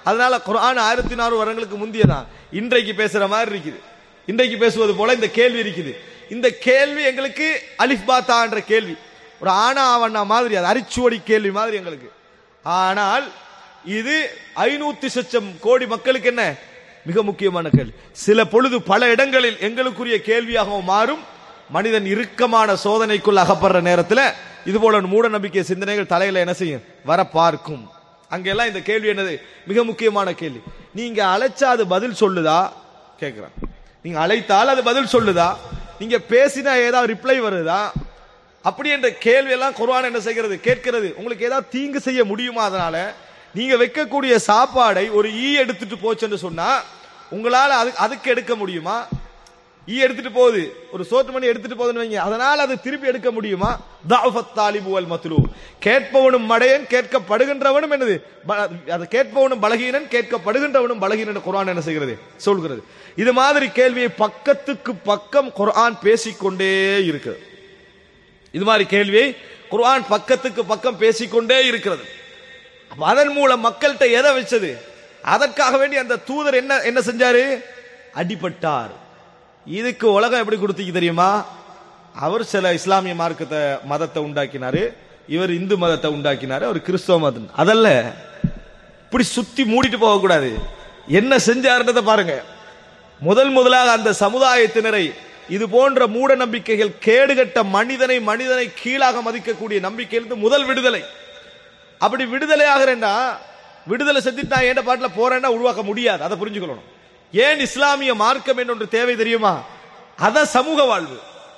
அதனால குர்ஆன் ஆயிரத்தி நானூறு வருடங்களுக்கு முந்தியதான் இன்றைக்கு பேசுற மாதிரி இருக்குது இன்றைக்கு பேசுவது போல இந்த கேள்வி இருக்குது இந்த கேள்வி எங்களுக்கு அலிஃப் பாத்தா என்ற கேள்வி ஒரு ஆனா ஆவண்ணா மாதிரி அது அரிச்சுவடி கேள்வி மாதிரி எங்களுக்கு ஆனால் இது ஐநூத்தி சொச்சம் கோடி மக்களுக்கு என்ன மிக முக்கியமான கேள்வி சில பொழுது பல இடங்களில் எங்களுக்குரிய கேள்வியாகவும் மாறும் மனிதன் இறுக்கமான சோதனைக்குள் அகப்படுற நேரத்தில் இது போல மூட நம்பிக்கை சிந்தனைகள் தலையில என்ன செய்யும் வர பார்க்கும் அங்கெல்லாம் இந்த கேள்வி என்னது மிக முக்கியமான கேள்வி நீங்க அழைச்சா அது பதில் சொல்லுதா கேட்கிறேன் நீங்க அழைத்தால் அது பதில் சொல்லுதா நீங்க பேசினா ஏதாவது ரிப்ளை வருதா அப்படி என்ற கேள்வி எல்லாம் குர்ஆன் என்ன செய்கிறது கேட்கிறது உங்களுக்கு ஏதாவது தீங்கு செய்ய முடியுமா அதனால நீங்க வைக்கக்கூடிய சாப்பாடை ஒரு ஈ எடுத்துட்டு போச்சுன்னு சொன்னா உங்களால அது அதுக்கு எடுக்க முடியுமா ஈ எடுத்துட்டு போகுது ஒரு சோத்து மணி எடுத்துட்டு போகுதுன்னு வைங்க அதனால அது திருப்பி எடுக்க முடியுமா தாஃபத் தாலிபு வல் மத்லூ கேட்பவனும் மடையன் கேட்கப்படுகின்றவனும் என்னது ப- அது கேட்பவனும் பலகீனன் கேட்கப்படுகின்றவனும் பலகீனன் குர்ஆன் என்ன செய்கிறது சொல்கிறது இது மாதிரி கேள்வியை பக்கத்துக்கு பக்கம் குர்ஆன் பேசிக்கொண்டே இருக்கிறது இது மாதிரி கேள்வியை குர்ஆன் பக்கத்துக்கு பக்கம் பேசிக்கொண்டே இருக்கிறது அப்ப அதன் மூலம் மக்கள்கிட்ட எதை வச்சது அதற்காக வேண்டி அந்த தூதர் என்ன என்ன செஞ்சாரு அடிபட்டார் இதுக்கு உலகம் எப்படி கொடுத்தீங்க தெரியுமா அவர் சில இஸ்லாமிய மார்க்கத்தை மதத்தை உண்டாக்கினாரு இவர் இந்து மதத்தை உண்டாக்கினாரு அவர் கிறிஸ்தவ மதம் அதல்ல இப்படி சுத்தி மூடிட்டு போக கூடாது என்ன செஞ்சாருன்றதை பாருங்க முதல் முதலாக அந்த சமுதாயத்தினரை இது போன்ற மூட நம்பிக்கைகள் கேடுகட்ட மனிதனை மனிதனை கீழாக மதிக்கக்கூடிய நம்பிக்கையிலிருந்து முதல் விடுதலை அப்படி விடுதலை ஆகிறேன்டா விடுதலை செஞ்சுட்டு நான் என் பாட்டில் போறேன்னா உருவாக்க முடியாது அதை புரிஞ்சுக்கணும் ஏன் இஸ்லாமிய மார்க்கம் என்று ஒன்று தேவை தெரியுமா அதான் சமூக வாழ்வு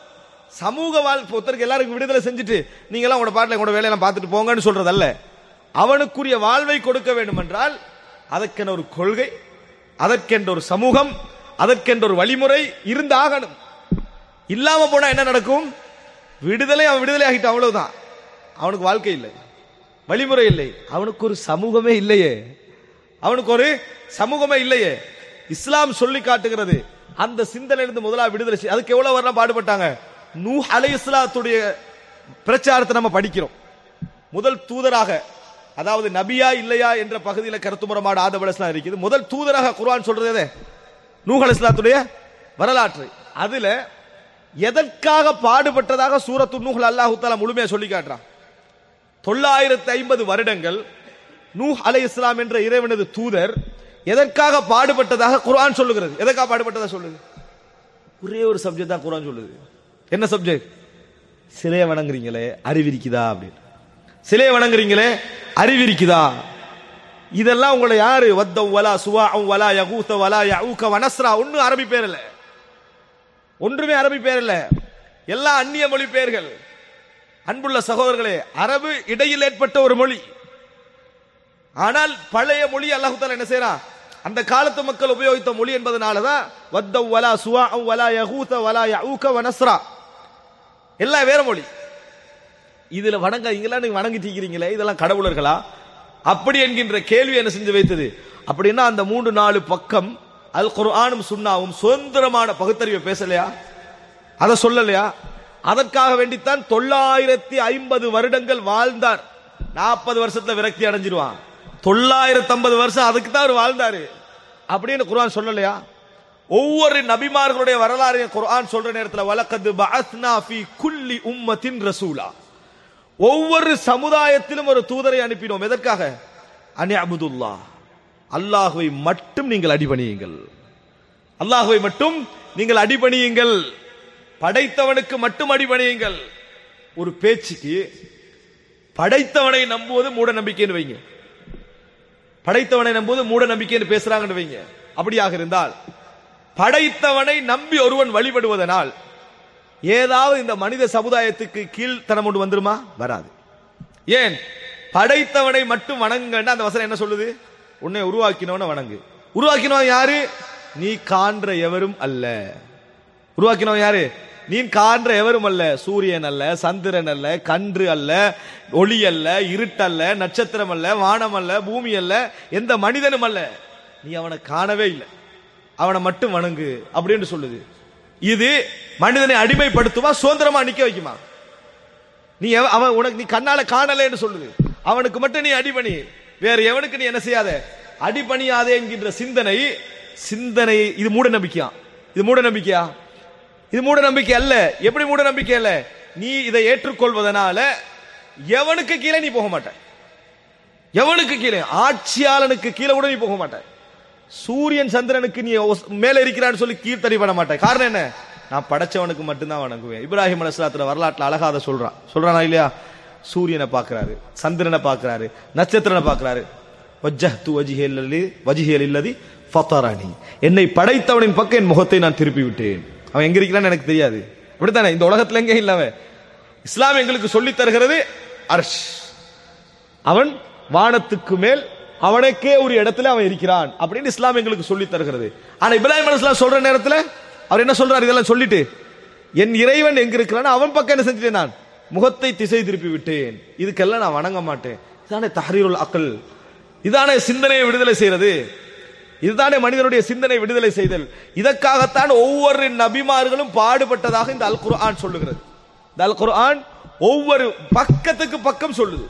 சமூக வாழ்வு ஒருத்தருக்கு எல்லாருக்கும் விடுதலை செஞ்சுட்டு நீங்க எல்லாம் உங்களோட பாட்டில் உங்களோட வேலையெல்லாம் பார்த்துட்டு போங்கன்னு சொல்றதல்ல அவனுக்குரிய வாழ்வை கொடுக்க வேண்டும் என்றால் அதற்கென ஒரு கொள்கை அதற்கென்ற ஒரு சமூகம் அதற்கென்ற ஒரு வழிமுறை இருந்தாகணும் இல்லாம போனா என்ன நடக்கும் விடுதலை அவன் விடுதலை ஆகிட்டான் அவ்வளவுதான் அவனுக்கு வாழ்க்கை இல்லை வழிமுறை இல்லை அவனுக்கு ஒரு சமூகமே இல்லையே அவனுக்கு ஒரு சமூகமே இல்லையே இஸ்லாம் சொல்லி காட்டுகிறது அந்த சிந்தனையிலிருந்து முதலா விடுதலை செய்- அதுக்கு எவ்வளவு வரலாம் பாடுபட்டாங்க நூ அலை இஸ்லாத்துடைய பிரச்சாரத்தை நம்ம படிக்கிறோம் முதல் தூதராக அதாவது நபியா இல்லையா என்ற பகுதியில் கருத்து முறமாடு ஆதம் அலைஹிஸ்ஸலாம் இருக்குது முதல் தூதராக குர்ஆன் சொல்றது எது நூஹ் அலைஹிஸ்ஸலாத்துடைய வரலாற்று அதுல எதற்காக பாடுபட்டதாக சூரத்து நூஹ் அல்லாஹு தஆலா முழுமையா சொல்லி காட்டுறான் தொள்ளாயிரத்து ஐம்பது வருடங்கள் நூஹ் அலை இஸ்லாம் என்ற இறைவனது தூதர் எதற்காக பாடுபட்டதாக குர்ஆன் சொல்லுகிறது எதற்காக பாடுபட்டதா சொல்லுது ஒரே ஒரு சப்ஜெக்ட் தான் குர்ஆன் சொல்லுது என்ன சப்ஜெக்ட் சிலையை வணங்குறீங்களே அறிவிருக்குதா அப்படின்னு சிலையை வணங்குறீங்களே அறிவிருக்குதா இதெல்லாம் உங்களை யாரு வத்தம் வலா சுவாவும் வலா யகூத்த வலா யஊக்க வனஸ்ரா ஒன்னும் அரபி பேர் இல்ல ஒன்றுமே அரபி பேர் இல்ல எல்லாம் அந்நிய மொழி பெயர்கள் அன்புள்ள சகோதரர்களே அரபு இடையில் ஏற்பட்ட ஒரு மொழி ஆனால் பழைய மொழி அல்லாஹு தாலா என்ன செய்யறான் அந்த காலத்து மக்கள் உபயோகித்த மொழி என்பதனாலதான் வத்தம் வலா சுவாவும் வலா யகூத்த வலா யஊக்க வனஸ்ரா எல்லாம் வேற மொழி இதுல வணங்காதீங்களா நீங்க வணங்கிட்டு இருக்கிறீங்களே இதெல்லாம் கடவுளர்களா அப்படி என்கின்ற கேள்வி என்ன செஞ்சு வைத்தது அப்படின்னா அந்த மூன்று நாலு பக்கம் அல் குர்ஆனும் சுன்னாவும் சுதந்திரமான பகுத்தறிவை பேசலையா அதை சொல்லலையா அதற்காக வேண்டித்தான் தொள்ளாயிரத்தி ஐம்பது வருடங்கள் வாழ்ந்தார் நாற்பது வருஷத்துல விரக்தி அடைஞ்சிருவான் தொள்ளாயிரத்தி ஐம்பது வருஷம் அதுக்கு தான் அவர் வாழ்ந்தாரு அப்படின்னு குர்ஆன் சொல்லலையா ஒவ்வொரு நபிமார்களுடைய வரலாறு குர்ஆன் சொல்ற நேரத்தில் வலக்கது பஅத்னா ஃபீ குல்லி உம்மத்தின் ரசூலா ஒவ்வொரு சமுதாயத்திலும் ஒரு தூதரை அனுப்பினோம் எதற்காக அனி அபுதுல்லா அல்லாஹுவை மட்டும் நீங்கள் அடிபணியுங்கள் அல்லாஹுவை மட்டும் நீங்கள் அடிபணியுங்கள் படைத்தவனுக்கு மட்டும் அடிபணியுங்கள் ஒரு பேச்சுக்கு படைத்தவனை நம்புவது மூட நம்பிக்கைன்னு வைங்க படைத்தவனை நம்புவது மூட நம்பிக்கைன்னு பேசுறாங்கன்னு வைங்க அப்படியாக இருந்தால் படைத்தவனை நம்பி ஒருவன் வழிபடுவதனால் ஏதாவது இந்த மனித சமுதாயத்துக்கு கீழ்த்தனம் ஒன்று வந்துருமா வராது ஏன் படைத்தவனை மட்டும் வணங்குங்கன்னா அந்த வசனம் என்ன சொல்லுது உன்னை உருவாக்கினவனை வணங்கு உருவாக்கினவன் யாரு நீ காண்ற எவரும் அல்ல உருவாக்கினவன் யாரு நீ காண்ற எவரும் அல்ல சூரியன் அல்ல சந்திரன் அல்ல கன்று அல்ல ஒளி அல்ல இருட்டல்ல நட்சத்திரம் அல்ல வானம் அல்ல பூமி அல்ல எந்த மனிதனும் அல்ல நீ அவனை காணவே இல்லை அவனை மட்டும் வணங்கு அப்படின்னு சொல்லுது இது மனிதனை அடிமைப்படுத்துமா சுதந்திரமா நிக்க வைக்குமா நீ எவ- அவன் உனக்கு நீ கண்ணால காணலைன்னு சொல்லுது அவனுக்கு மட்டும் நீ அடிபணி வேற எவனுக்கு நீ என்ன செய்யாத அடிபணியாதே என்கின்ற சிந்தனை சிந்தனை இது மூட நம்பிக்கையா இது மூட நம்பிக்கையா இது மூட நம்பிக்கை அல்ல எப்படி மூட நம்பிக்கை அல்ல நீ இதை ஏற்றுக்கொள்வதனால எவனுக்கு கீழே நீ போக மாட்ட எவனுக்கு கீழே ஆட்சியாளனுக்கு கீழே கூட நீ போக மாட்ட சூரியன் சந்திரனுக்கு நீ ஒஸ்- மேல இருக்கிறான்னு சொல்லி கீழ்த்தறி பண்ண மாட்டேன் காரணம் என்ன நான் படைச்சவனுக்கு மட்டும்தான் வணங்குவேன் இப்ராஹிம் அலைஹிஸ்ஸலாத்துல வரலாற்றுல அழகா அதை சொல்றான் சொல்றானா இல்லையா சூரியனை பார்க்கறாரு சந்திரனை பார்க்கறாரு நட்சத்திரனை பார்க்கறாரு வஜ்ஜஹ்து வஜ்ஹியல் லல்லி வஜ்ஹியல் இல்லதி ஃபதரனி என்னை படைத்தவனின் பக்கம் என் முகத்தை நான் திருப்பி விட்டேன் அவன் எங்க இருக்கிறான்னு எனக்கு தெரியாது இப்படித்தானே இந்த உலகத்துல எங்கே இல்ல அவன் இஸ்லாம் எங்களுக்கு சொல்லித் தருகிறது அர்ஷ் அவன் வானத்துக்கு மேல் அவனுக்கே ஒரு இடத்துல அவன் இருக்கிறான் அப்படின்னு இஸ்லாம் எங்களுக்கு சொல்லி தருகிறது ஆனா இப்ராஹிம் அலைஹிஸ்ஸலாம் சொல்ற நேரத்துல அவர் என்ன சொல்றாரு இதெல்லாம் சொல்லிட்டு என் இறைவன் எங்க இருக்கிறான் அவன் பக்கம் என்ன செஞ்சுட்டேன் நான் முகத்தை திசை திருப்பி விட்டேன் இதுக்கெல்லாம் நான் வணங்க மாட்டேன் இதானே தஹரீருல் அக்கல் இதானே சிந்தனையை விடுதலை செய்யறது இதுதானே மனிதனுடைய சிந்தனை விடுதலை செய்தல் இதற்காகத்தான் ஒவ்வொரு நபிமார்களும் பாடுபட்டதாக இந்த அல் குர்ஆன் சொல்லுகிறது இந்த அல் குர்ஆன் ஒவ்வொரு பக்கத்துக்கு பக்கம் சொல்லுது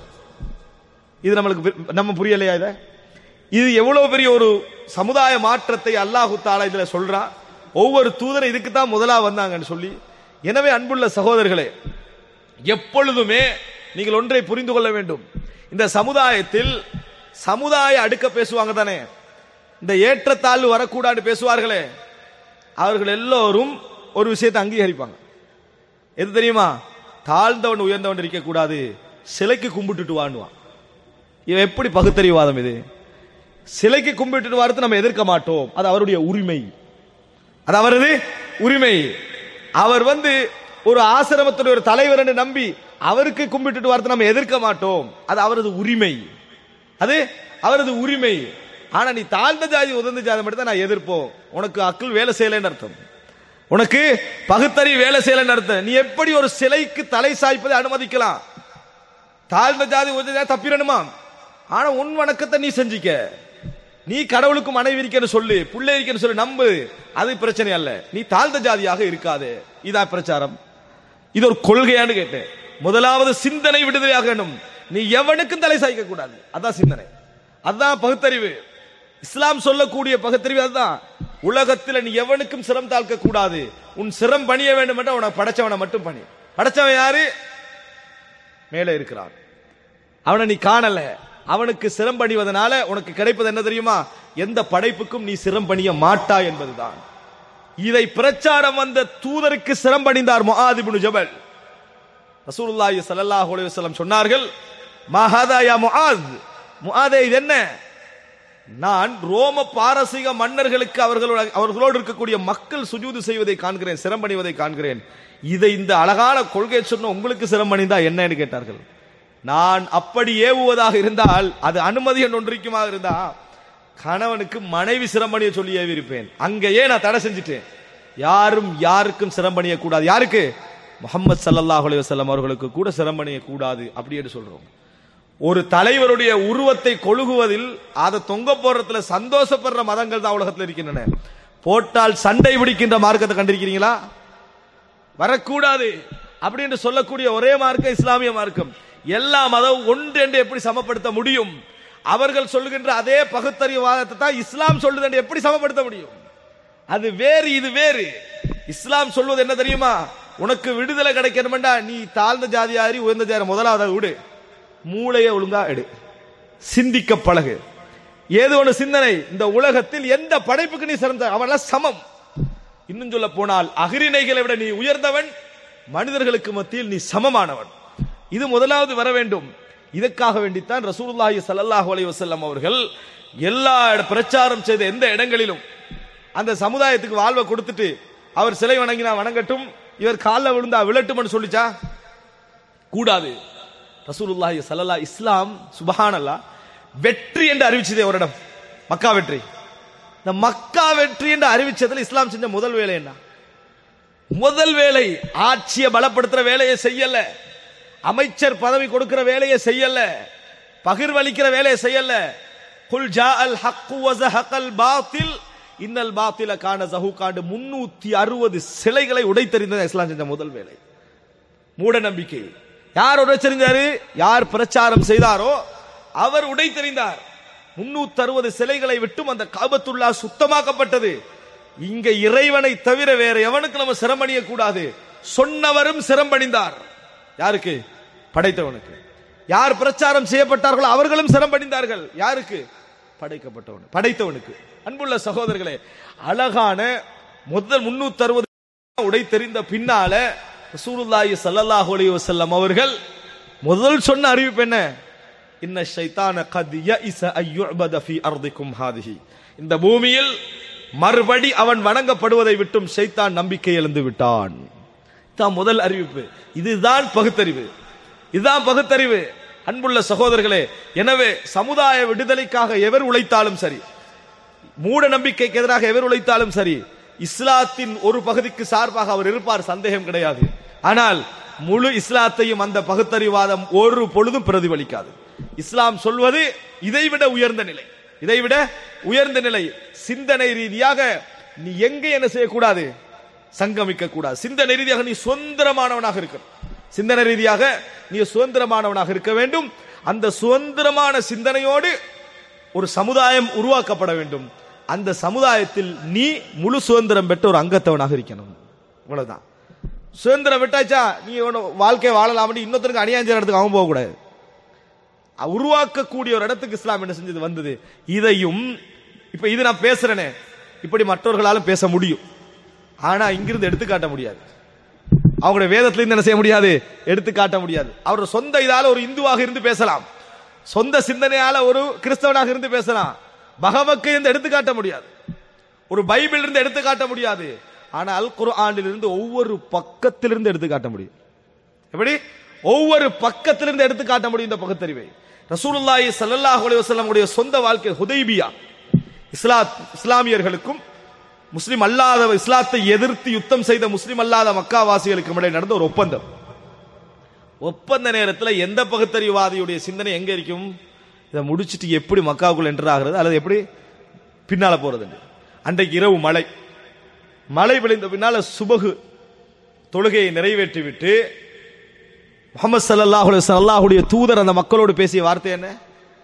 இது நம்மளுக்கு பு- நம்ம புரியலையா இத இது எவ்வளவு பெரிய ஒரு சமுதாய மாற்றத்தை அல்லாஹு தாலா இதுல சொல்றா ஒவ்வொரு தூதரும் இதுக்கு தான் முதலா வந்தாங்கன்னு சொல்லி எனவே அன்புள்ள சகோதரர்களே எப்பொழுதுமே நீங்கள் ஒன்றை புரிந்து கொள்ள வேண்டும் இந்த சமுதாயத்தில் சமுதாய அடுக்க பேசுவாங்க தானே இந்த ஏற்றத்தாழ்வு வரக்கூடாது பேசுவார்களே அவர்கள் எல்லோரும் ஒரு விஷயத்தை அங்கீகரிப்பாங்க எது தெரியுமா தாழ்ந்தவன் உயர்ந்தவன் இருக்கக்கூடாது சிலைக்கு கும்பிட்டுட்டு வாண்டுவான் இவன் எப்படி பகுத்தறிவாதம் இது சிலைக்கு கும்பிட்டுட்டு வாரத்தை நம்ம எதிர்க்க மாட்டோம் அது அவருடைய உரிமை அது அவரது உரிமை அவர் வந்து ஒரு ஆசிரமத்துடைய ஒரு தலைவர் என்று நம்பி அவருக்கு கும்பிட்டுட்டு வாரத்தை நம்ம எதிர்க்க மாட்டோம் அது அவரது உரிமை அது அவரது உரிமை ஆனா நீ தாழ்ந்த ஜாதி உதர்ந்த ஜாதி மட்டும் தான் நான் எதிர்ப்போம் உனக்கு அக்கள் வேலை செய்யலைன்னு அர்த்தம் உனக்கு பகுத்தறி வேலை செய்யலைன்னு அர்த்தம் நீ எப்படி ஒரு சிலைக்கு தலை சாய்ப்பதை அனுமதிக்கலாம் தாழ்ந்த ஜாதி உயர்ந்த ஜாதி தப்பிடணுமா ஆனா உன் வணக்கத்தை நீ செஞ்சிக்க நீ கடவுளுக்கு மனைவி இருக்கன்னு சொல்லு புள்ளை இருக்கன்னு சொல்லி நம்பு அது பிரச்சனை அல்ல நீ தாழ்ந்த ஜாதியாக இருக்காதே இதா பிரச்சாரம் இது ஒரு கொள்கையான்னு கேட்டேன் முதலாவது சிந்தனை விடுதலையாக வேண்டும் நீ எவனுக்கும் தலை சாய்க்க கூடாது அதான் சிந்தனை அதான் பகுத்தறிவு இஸ்லாம் சொல்லக்கூடிய பகுத்தறிவு அதுதான் உலகத்தில் நீ எவனுக்கும் சிரம் தாழ்க்க கூடாது உன் சிரம் பணிய வேண்டும் என்றால் உனக்கு படைச்சவனை மட்டும் பணி படைச்சவன் யாரு மேலே இருக்கிறான் அவனை நீ காணல அவனுக்கு சிரம் பணிவதனால உனக்கு கிடைப்பது என்ன தெரியுமா எந்த படைப்புக்கும் நீ சிரம் பணிய மாட்டாய் என்பதுதான் இதை பிரச்சாரம் வந்த தூதருக்கு சிரம் பணிந்தார் முஆதிபுனு ஜபல் ரசூலுல்லாஹி ஸல்லல்லாஹு அலைஹி வஸல்லம் சொன்னார்கள் மஹதா யா முஆத் முஆதே இது என்ன நான் ரோம பாரசீக மன்னர்களுக்கு அவர்களோட அவர்களோடு இருக்கக்கூடிய மக்கள் சுஜூது செய்வதை காண்கிறேன் சிரம்பணிவதை காண்கிறேன் இதை இந்த அழகான கொள்கை சொன்ன உங்களுக்கு சிரம்பணிந்தா என்னன்னு கேட்டார்கள் நான் அப்படி ஏவுவதாக இருந்தால் அது அனுமதி என்று ஒன்றிக்குமாக இருந்தா கணவனுக்கு மனைவி சிரம்பணிய சொல்லி ஏவி இருப்பேன் அங்கேயே நான் தடை செஞ்சுட்டேன் யாரும் யாருக்கும் சிரம்பணிய கூடாது யாருக்கு முகமது சல்லல்லாஹு அலைஹி வஸல்லம் அவர்களுக்கு கூட சிரம்பணிய கூடாது அப்படி என்று சொல்றோம் ஒரு தலைவருடைய உருவத்தை கொழுகுவதில் அதை தொங்க போடுறதுல சந்தோஷப்படுற மதங்கள் தான் உலகத்தில் இருக்கின்றன போட்டால் சண்டை பிடிக்கின்ற மார்க்கத்தை கண்டிருக்கிறீங்களா வரக்கூடாது அப்படி என்று சொல்லக்கூடிய ஒரே மார்க்கம் இஸ்லாமிய மார்க்கம் எல்லா மதமும் ஒன்று என்று எப்படி சமப்படுத்த முடியும் அவர்கள் சொல்லுகின்ற அதே பகுத்தறிவாதத்தை தான் இஸ்லாம் சொல்லுது என்று எப்படி சமப்படுத்த முடியும் அது வேறு இது வேறு இஸ்லாம் சொல்வது என்ன தெரியுமா உனக்கு விடுதலை கிடைக்கணும்டா நீ தாழ்ந்த ஜாதியாரி உயர்ந்த ஜாதி முதலாவது அதை விடு மூளையை ஒழுங்கா எடு சிந்திக்க பழகு ஏதோ ஒன்று சிந்தனை இந்த உலகத்தில் எந்த படைப்புக்கு நீ சிறந்த அவன்லாம் சமம் இன்னும் சொல்ல போனால் அகிரிணைகளை விட நீ உயர்ந்தவன் மனிதர்களுக்கு மத்தியில் நீ சமமானவன் இது முதலாவது வர வேண்டும் இதற்காக வேண்டித்தான் ரசூலுல்லாஹி ஸல்லல்லாஹு அலைஹி வஸல்லம் அவர்கள் எல்லா இட- பிரச்சாரம் செய்த எந்த இடங்களிலும் அந்த சமுதாயத்துக்கு வாழ்வை கொடுத்துட்டு அவர் சிலை வணங்கினா வணங்கட்டும் இவர் காலில் விழுந்தா விழட்டும்னு சொல்லிச்சா கூடாது ரசூலுல்லாஹி ஸல்லல்லா இஸ்லாம் சுபஹானல்லா வெற்றி என்று அறிவிச்சதே ஒரு இடம் மக்கா வெற்றி இந்த மக்கா வெற்றி என்று அறிவிச்சதுல இஸ்லாம் செஞ்ச முதல் வேலை என்ன முதல் வேலை ஆட்சியை பலப்படுத்துற வேலையை செய்யல அமைச்சர் பதவி கொடுக்கிற வேலையை செய்யல பகிர்வளிக்கிற வேலையை செய்யல குல் ஜா அல் ஹக்கு வஸஹகல் பாத்தில் இன்னல் பாத்தில கான ஜஹூகாண்டு முன்னூத்தி அறுபது சிலைகளை உடைத்தெறிந்தது இஸ்லாம் செஞ்ச முதல் வேலை மூட நம்பிக்கை யார் உடைச்செறிந்தாரு யார் பிரச்சாரம் செய்தாரோ அவர் உடைத்தெறிந்தார் முன்னூத்தி அறுபது சிலைகளை விட்டும் அந்த காபத்துல்லா சுத்தமாக்கப்பட்டது இங்க இறைவனை தவிர வேற எவனுக்கு நம்ம சிரமணிய கூடாது சொன்னவரும் சிரம்பணிந்தார் யாருக்கு படைத்தவனுக்கு யார் பிரச்சாரம் செய்யப்பட்டார்களோ அவர்களும் சிரம்பணிந்தார்கள் யாருக்கு படைக்கப்பட்டவன் படைத்தவனுக்கு அன்புள்ள சகோதரர்களே அழகான முதல் முன்னூத்தி அறுபது உடை தெரிந்த பின்னால ரசூலுல்லாஹி ஸல்லல்லாஹு அலைஹி வஸல்லம் அவர்கள் முதல் சொன்ன அறிவிப்பு என்ன இன்ன ஷைத்தான கத் யஇஸ அய்யுபத ஃபீ அர்திக்கும் ஹாதிஹி இந்த பூமியில் மறுபடி அவன் வணங்கப்படுவதை விட்டும் ஷைத்தான் நம்பிக்கை இழந்து விட்டான் தான் முதல் அறிவிப்பு இதுதான் பகுத்தறிவு இதுதான் பகுத்தறிவு அன்புள்ள சகோதரர்களே எனவே சமுதாய விடுதலைக்காக எவர் உழைத்தாலும் சரி மூட நம்பிக்கைக்கு எதிராக எவர் உழைத்தாலும் சரி இஸ்லாத்தின் ஒரு பகுதிக்கு சார்பாக அவர் இருப்பார் சந்தேகம் கிடையாது ஆனால் முழு இஸ்லாத்தையும் அந்த பகுத்தறிவாதம் ஒரு பொழுதும் பிரதிபலிக்காது இஸ்லாம் சொல்வது இதைவிட உயர்ந்த நிலை இதைவிட உயர்ந்த நிலை சிந்தனை ரீதியாக நீ எங்க என்ன செய்யக்கூடாது சங்கமிக்க கூடாது சிந்தனை ரீதியாக நீ சுதந்திரமானவனாக இருக்க சிந்தனை ரீதியாக நீ சுதந்திரமானவனாக இருக்க வேண்டும் அந்த சுதந்திரமான சிந்தனையோடு ஒரு சமுதாயம் உருவாக்கப்பட வேண்டும் அந்த சமுதாயத்தில் நீ முழு சுதந்திரம் பெற்ற ஒரு அங்கத்தவனாக இருக்கணும் இவ்வளவுதான் சுதந்திரம் விட்டாச்சா நீ உன- வாழ்க்கை வாழலாம் இன்னொருத்தருக்கு அநியாயம் இடத்துக்கு அவன் போகக்கூடாது அ- உருவாக்கக்கூடிய ஒரு இடத்துக்கு இஸ்லாம் என்ன செஞ்சது வந்தது இதையும் இப்ப இது நான் பேசுறேனே இப்படி மற்றவர்களாலும் பேச முடியும் ஆனா இங்கிருந்து எடுத்து காட்ட முடியாது அவங்களுடைய வேதத்துல இருந்து என்ன செய்ய முடியாது எடுத்து காட்ட முடியாது அவர் சொந்த இதால ஒரு இந்துவாக இருந்து பேசலாம் சொந்த சிந்தனையால ஒரு கிறிஸ்தவனாக இருந்து பேசலாம் பகவக்கை இருந்து எடுத்து காட்ட முடியாது ஒரு பைபிள் இருந்து எடுத்து காட்ட முடியாது ஆனா அல் குர்ஆனில் இருந்து ஒவ்வொரு பக்கத்திலிருந்து எடுத்து காட்ட முடியும் எப்படி ஒவ்வொரு பக்கத்திலிருந்து எடுத்து காட்ட முடியும் இந்த பகுத்தறிவை ரசூலுல்லாஹி ஸல்லல்லாஹு அலைஹி வஸல்லம் உடைய சொந்த வாழ்க்கை ஹுதைபியா இஸ்லாத் இஸ்லாமியர்களுக்கும் முஸ்லிம் அல்லாத இஸ்லாத்தை எதிர்த்து யுத்தம் செய்த முஸ்லிம் அல்லாத மக்காவாசிகளுக்கும் இடையே நடந்த ஒரு ஒப்பந்தம் ஒப்பந்த நேரத்தில் எந்த பகுத்தறிவாதியுடைய சிந்தனை எங்க இருக்கும் இதை முடிச்சிட்டு எப்படி மக்காவுக்குள் என்டர் ஆகிறது அல்லது எப்படி பின்னால போறது அன்றைக்கு இரவு மழை மழை விளைந்த பின்னால சுபகு தொழுகையை நிறைவேற்றி விட்டு முகமது சல்லல்லாஹு அலைஹி வஸல்லம் அல்லாஹ்வுடைய தூதர் அந்த மக்களோடு பேசிய வார்த்தை என்ன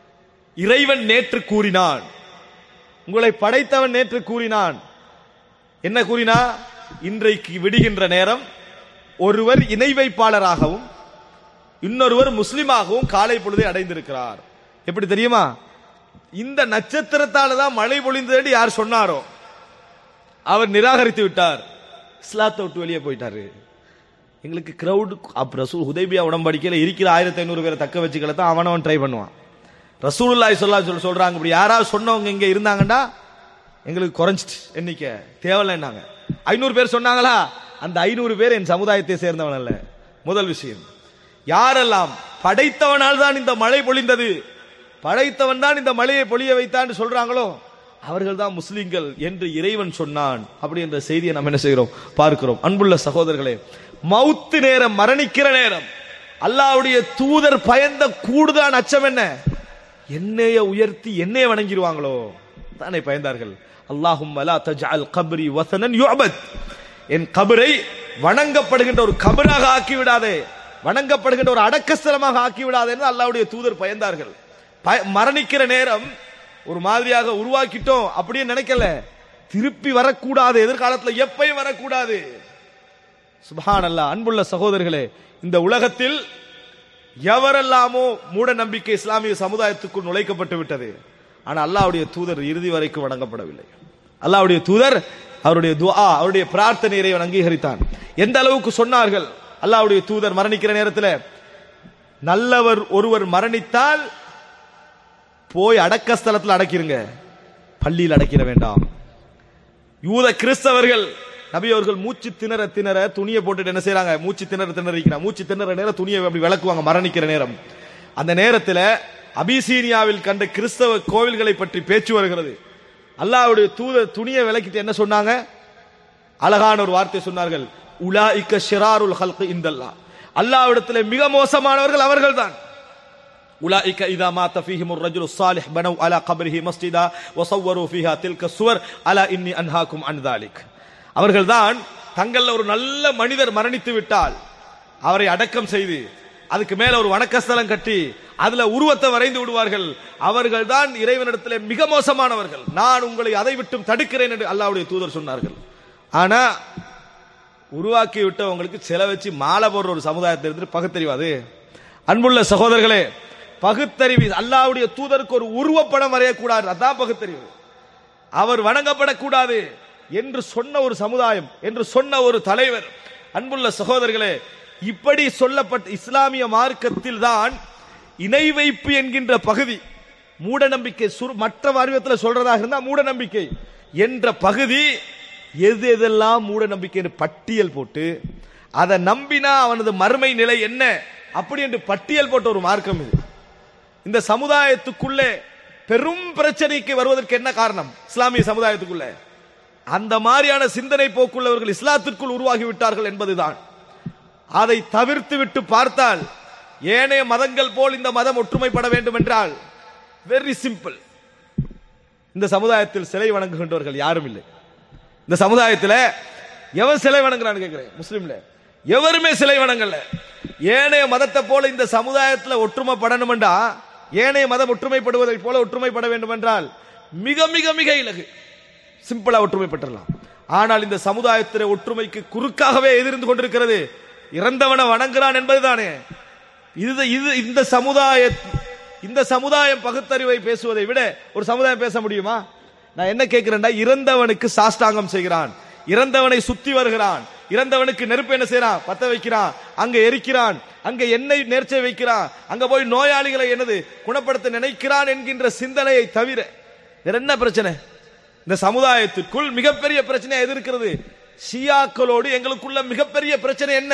இறைவன் நேற்று கூறினான் உங்களை படைத்தவன் நேற்று கூறினான் என்ன கூறினா இன்றைக்கு விடுகின்ற நேரம் ஒருவர் இணை வைப்பாளராகவும் இன்னொருவர் முஸ்லிமாகவும் காலை பொழுதை அடைந்திருக்கிறார் எப்படி தெரியுமா இந்த நட்சத்திரத்தால தான் மழை பொழிந்தது யார் சொன்னாரோ அவர் நிராகரித்து விட்டார் இஸ்லாத்தை விட்டு வெளியே போயிட்டாரு எங்களுக்கு கிரவுட் அப்ப ரசூல் ஹுதைபியா உடம்படிக்கையில் இருக்கிற ஆயிரத்தி ஐநூறு பேரை தக்க வச்சுக்கல தான் அவனவன் ட்ரை பண்ணுவான் ரசூலுல்லாஹி சொல்லா சொல்ல சொல்றாங்க இப்படி யாராவது சொன்னவங்க இங்க இருந்தாங்கன்னா எங்களுக்கு குறைஞ்சிட்டு எண்ணிக்கை தேவையில்லைன்னாங்க ஐநூறு பேர் சொன்னாங்களா அந்த ஐநூறு பேர் என் சமுதாயத்தை சேர்ந்தவன் அல்ல முதல் விஷயம் யாரெல்லாம் படைத்தவனால் தான் இந்த மழை பொழிந்தது படைத்தவன் தான் இந்த மழையை பொழிய வைத்தான் சொல்றாங்களோ அவர்கள் தான் முஸ்லிம்கள் என்று இறைவன் சொன்னான் அப்படி என்ற செய்தியை நாம் என்ன செய்கிறோம் பார்க்கிறோம் அன்புள்ள சகோதரர்களே மவுத்து நேரம் மரணிக்கிற நேரம் அல்லாஹ்வுடைய தூதர் பயந்த கூடுதலான அச்சம் என்ன என்னைய உயர்த்தி என்னைய வணங்கிடுவாங்களோ தானே பயந்தார்கள் அல்லாஹும் அலா தஜ்அல் கப்ரி வசனன் யுஅபத் என் கபரை வணங்கப்படுகின்ற ஒரு கபராக ஆக்கி விடாதே வணங்கப்படுகின்ற ஒரு அடக்கஸ்தலமாக ஆக்கி விடாதே என்று அல்லாஹ்வுடைய தூதர் பயந்தார்கள் பய- மரணிக்கிற நேரம் ஒரு மாதிரியாக உருவாக்கிட்டோம் அப்படியே நினைக்கல திருப்பி வரக்கூடாது எதிர்காலத்துல எப்பயும் வரக்கூடாது சுபஹான் அல்லாஹ் அன்புள்ள சகோதரர்களே இந்த உலகத்தில் எவரெல்லாமோ மூட நம்பிக்கை இஸ்லாமிய சமுதாயத்துக்குள் நுழைக்கப்பட்டு விட்டது ஆனா அல்லாஹ்வுடைய தூதர் இறுதி வரைக்கும் வணங்கப்படவில்லை அல்லாஹ்வுடைய தூதர் அவருடைய துஆ அவருடைய பிரார்த்தனை இறைவன் அங்கீகரித்தான் எந்த அளவுக்கு சொன்னார்கள் அல்லாஹ்வுடைய தூதர் மரணிக்கிற நேரத்தில் நல்லவர் ஒருவர் மரணித்தால் போய் அடக்க ஸ்தலத்தில் அடக்கிருங்க பள்ளியில் அடக்கிட வேண்டாம் யூத கிறிஸ்தவர்கள் நபி அவர்கள் மூச்சு திணற திணற துணியை போட்டுட்டு என்ன செய்றாங்க மூச்சு திணற திணறிக்கிறாங்க மூச்சு திணற நேரம் துணியை அப்படி விளக்குவாங்க மரணிக்கிற நேரம் அந்த நேரத்தில் அபிசீனியாவில் கண்ட கிறிஸ்தவ கோவில்களை பற்றி பேச்சு வருகிறது அல்லாஹ்வுடைய தூதர் துணியை விளக்கிட்டு என்ன சொன்னாங்க அழகான ஒரு வார்த்தை சொன்னார்கள் உலாஇக்க ஷிராருல் ஹல்க் இந்தல்லா அல்லாஹ்விடத்தில் மிக மோசமானவர்கள் அவர்கள்தான் أولئك إذا مات فيهم الرجل الصالح بنوا على قبره مسجدا وصوروا فيها تلك الصور ألا إني أنهاكم عن ذلك அவர்கள்தான் தங்கள்ல ஒரு நல்ல மனிதர் மரணித்து விட்டால் அவரை அடக்கம் செய்து அதுக்கு மேல ஒரு வணக்கஸ்தலம் கட்டி அதுல உருவத்தை வரைந்து விடுவார்கள் அவர்கள் தான் இறைவனிடத்தில் மிக மோசமானவர்கள் நான் உங்களை அதை விட்டும் தடுக்கிறேன் என்று அல்லாஹ்வுடைய தூதர் சொன்னார்கள் ஆனா உருவாக்கி விட்டவங்களுக்கு சில வச்சு மாலை போடுற ஒரு சமுதாயத்தை இருந்து பகுத்தறிவாது அன்புள்ள சகோதரர்களே பகுத்தறிவு அல்லாஹ்வுடைய தூதருக்கு ஒரு உருவப்படம் வரையக்கூடாது அதான் பகுத்தறிவு அவர் வணங்கப்படக்கூடாது என்று சொன்ன ஒரு சமுதாயம் என்று சொன்ன ஒரு தலைவர் அன்புள்ள சகோதரர்களே இப்படி சொல்லப்பட்ட இஸ்லாமிய மார்க்கத்தில் தான் இணை வைப்பு என்கின்ற பகுதி மூட நம்பிக்கை சுரு- மற்ற அறிவத்தில் சொல்றதாக இருந்தா மூட நம்பிக்கை என்ற பகுதி எது எதெல்லாம் மூட நம்பிக்கை என்று பட்டியல் போட்டு அதை நம்பினா அவனது மறுமை நிலை என்ன அப்படி என்று பட்டியல் போட்ட ஒரு மார்க்கம் இது இந்த சமுதாயத்துக்குள்ளே பெரும் பிரச்சனைக்கு வருவதற்கு என்ன காரணம் இஸ்லாமிய சமுதாயத்துக்குள்ளே அந்த மாதிரியான சிந்தனை போக்குள்ளவர்கள் இஸ்லாத்திற்குள் உருவாகி விட்டார்கள் என்பதுதான் அதை தவிர்த்து விட்டு பார்த்தால் ஏனைய மதங்கள் போல் இந்த மதம் ஒற்றுமைப்பட வேண்டும் என்றால் வெரி சிம்பிள் இந்த சமுதாயத்தில் சிலை வணங்குகின்றவர்கள் யாரும் இல்லை இந்த சமுதாயத்தில் எவன் சிலை வணங்குறான்னு கேட்கிறேன் முஸ்லீம்ல எவருமே சிலை வணங்கல ஏனைய மதத்தை போல இந்த சமுதாயத்தில் ஒற்றுமைப்படணும்டா ஏனைய மதம் ஒற்றுமைப்படுவதை போல ஒற்றுமைப்பட வேண்டும் என்றால் மிக மிக மிக இலகு சிம்பிளா ஒற்றுமைப்பட்டுடலாம் ஆனால் இந்த சமுதாயத்தின் ஒற்றுமைக்கு குறுக்காகவே எதிர்ந்து கொண்டிருக்கிறது இறந்தவனை வணங்குறான் என்பதுதானே இது இது இந்த சமுதாய இந்த சமுதாயம் பகுத்தறிவை பேசுவதை விட ஒரு சமுதாயம் பேச முடியுமா நான் என்ன கேட்கிறேன்டா இறந்தவனுக்கு சாஷ்டாங்கம் செய்கிறான் இறந்தவனை சுத்தி வருகிறான் இறந்தவனுக்கு நெருப்பு என்ன செய்யறான் பத்த வைக்கிறான் அங்க எரிக்கிறான் அங்க எண்ணெய் நேர்ச்சை வைக்கிறான் அங்க போய் நோயாளிகளை என்னது குணப்படுத்த நினைக்கிறான் என்கின்ற சிந்தனையை தவிர வேற என்ன பிரச்சனை இந்த சமுதாயத்திற்குள் மிகப்பெரிய பிரச்சனை எது இருக்கிறது ஷியாக்களோடு எங்களுக்குள்ள மிகப்பெரிய பிரச்சனை என்ன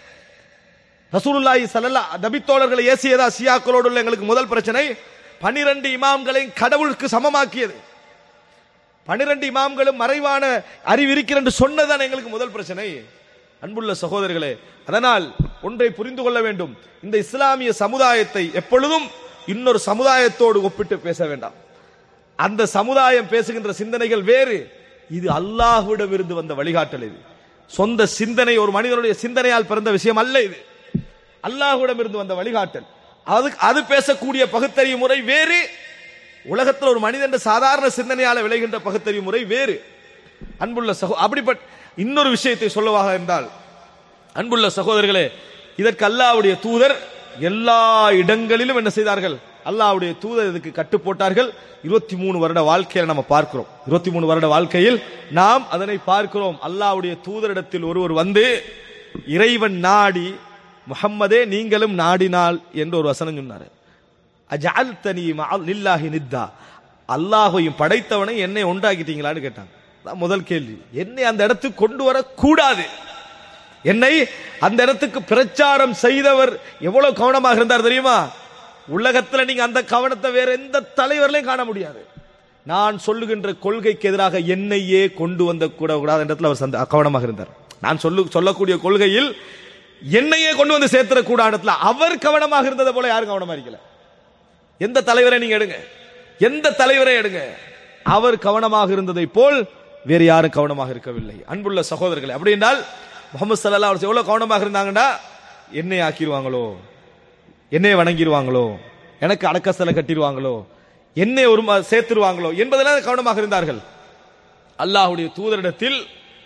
ரசூலுல்லாஹி ஸல்லல்லாஹு நபித்தோழர்களை ஏசியதா ஷியாக்களோடு உள்ள எங்களுக்கு முதல் பிரச்சனை பனிரெண்டு இமாம்களையும் கடவுளுக்கு சமமாக்கியது பனிரெண்டு இமாம்களும் மறைவான அறிவு இருக்கிற என்று சொன்னதான் எங்களுக்கு முதல் பிரச்சனை அன்புள்ள சகோதரர்களே அதனால் ஒன்றை புரிந்து கொள்ள வேண்டும் இந்த இஸ்லாமிய சமுதாயத்தை எப்பொழுதும் இன்னொரு சமுதாயத்தோடு ஒப்பிட்டு பேச வேண்டாம் அந்த சமுதாயம் பேசுகின்ற சிந்தனைகள் வேறு இது அல்லாஹ்விடமிருந்து வந்த வழிகாட்டல் இது சொந்த சிந்தனை ஒரு மனிதனுடைய சிந்தனையால் பிறந்த விஷயம் அல்ல இது அல்லாஹ்விடம் இருந்து வந்த வழிகாட்டல் அது அது பேசக்கூடிய பகுத்தறிவு முறை வேறு உலகத்தில் ஒரு மனிதன் சாதாரண சிந்தனையால விளைகின்ற பகுத்தறிவு முறை வேறு அன்புள்ள சகோ அப்படிப்பட்ட இன்னொரு விஷயத்தை சொல்லவாக இருந்தால் அன்புள்ள சகோதரர்களே இதற்கு அல்லாஹ்வுடைய தூதர் எல்லா இடங்களிலும் என்ன செய்தார்கள் அல்லாஹ்வுடைய தூதர் இதுக்கு கட்டு போட்டார்கள் இருபத்தி மூணு வருட வாழ்க்கையில நம்ம பார்க்கிறோம் இருபத்தி மூணு வருட வாழ்க்கையில் நாம் அதனை பார்க்கிறோம் அல்லாஹ்வுடைய தூதரிடத்தில் ஒருவர் வந்து இறைவன் நாடி முஹம்மதே நீங்களும் நாடினால் என்று ஒரு வசனம் சொன்னார் அஜால்தனி மஅல் லில்லாஹி நித்தா அல்லாஹையும் படைத்தவனை என்னை ஒன்றாக்கிட்டீங்களான்னு கேட்டாங்க அதான் முதல் கேள்வி என்னை அந்த இடத்துக்கு கொண்டு வர கூடாது என்னை அந்த இடத்துக்கு பிரச்சாரம் செய்தவர் எவ்வளவு கவனமாக இருந்தார் தெரியுமா உலகத்துல நீங்க அந்த கவனத்தை வேற எந்த தலைவர்களையும் காண முடியாது நான் சொல்லுகின்ற கொள்கைக்கு எதிராக என்னையே கொண்டு வந்த கூட கூடாத இடத்துல அவர் சந்த- கவனமாக இருந்தார் நான் சொல்லு சொல்லக்கூடிய கொள்கையில் என்னையே கொண்டு வந்து சேர்த்துற கூடாத இடத்துல அவர் கவனமாக இருந்ததை போல யாரும் கவனமா இருக்கல எந்த தலைவரை நீங்க எடுங்க எந்த தலைவரை எடுங்க அவர் கவனமாக இருந்ததை போல் வேறு யாரும் கவனமாக இருக்கவில்லை அன்புள்ள சகோதரர்களே அப்படி என்றால் முகமது சல்லா அவர் எவ்வளவு கவனமாக இருந்தாங்கன்னா என்னை ஆக்கிடுவாங்களோ என்னை வணங்கிடுவாங்களோ எனக்கு அடக்கஸ்தலை கட்டிடுவாங்களோ என்னை ஒரு ம- சேர்த்துருவாங்களோ என்பதெல்லாம் கவனமாக இருந்தார்கள் அல்லாஹ்வுடைய தூதரிடத்தில்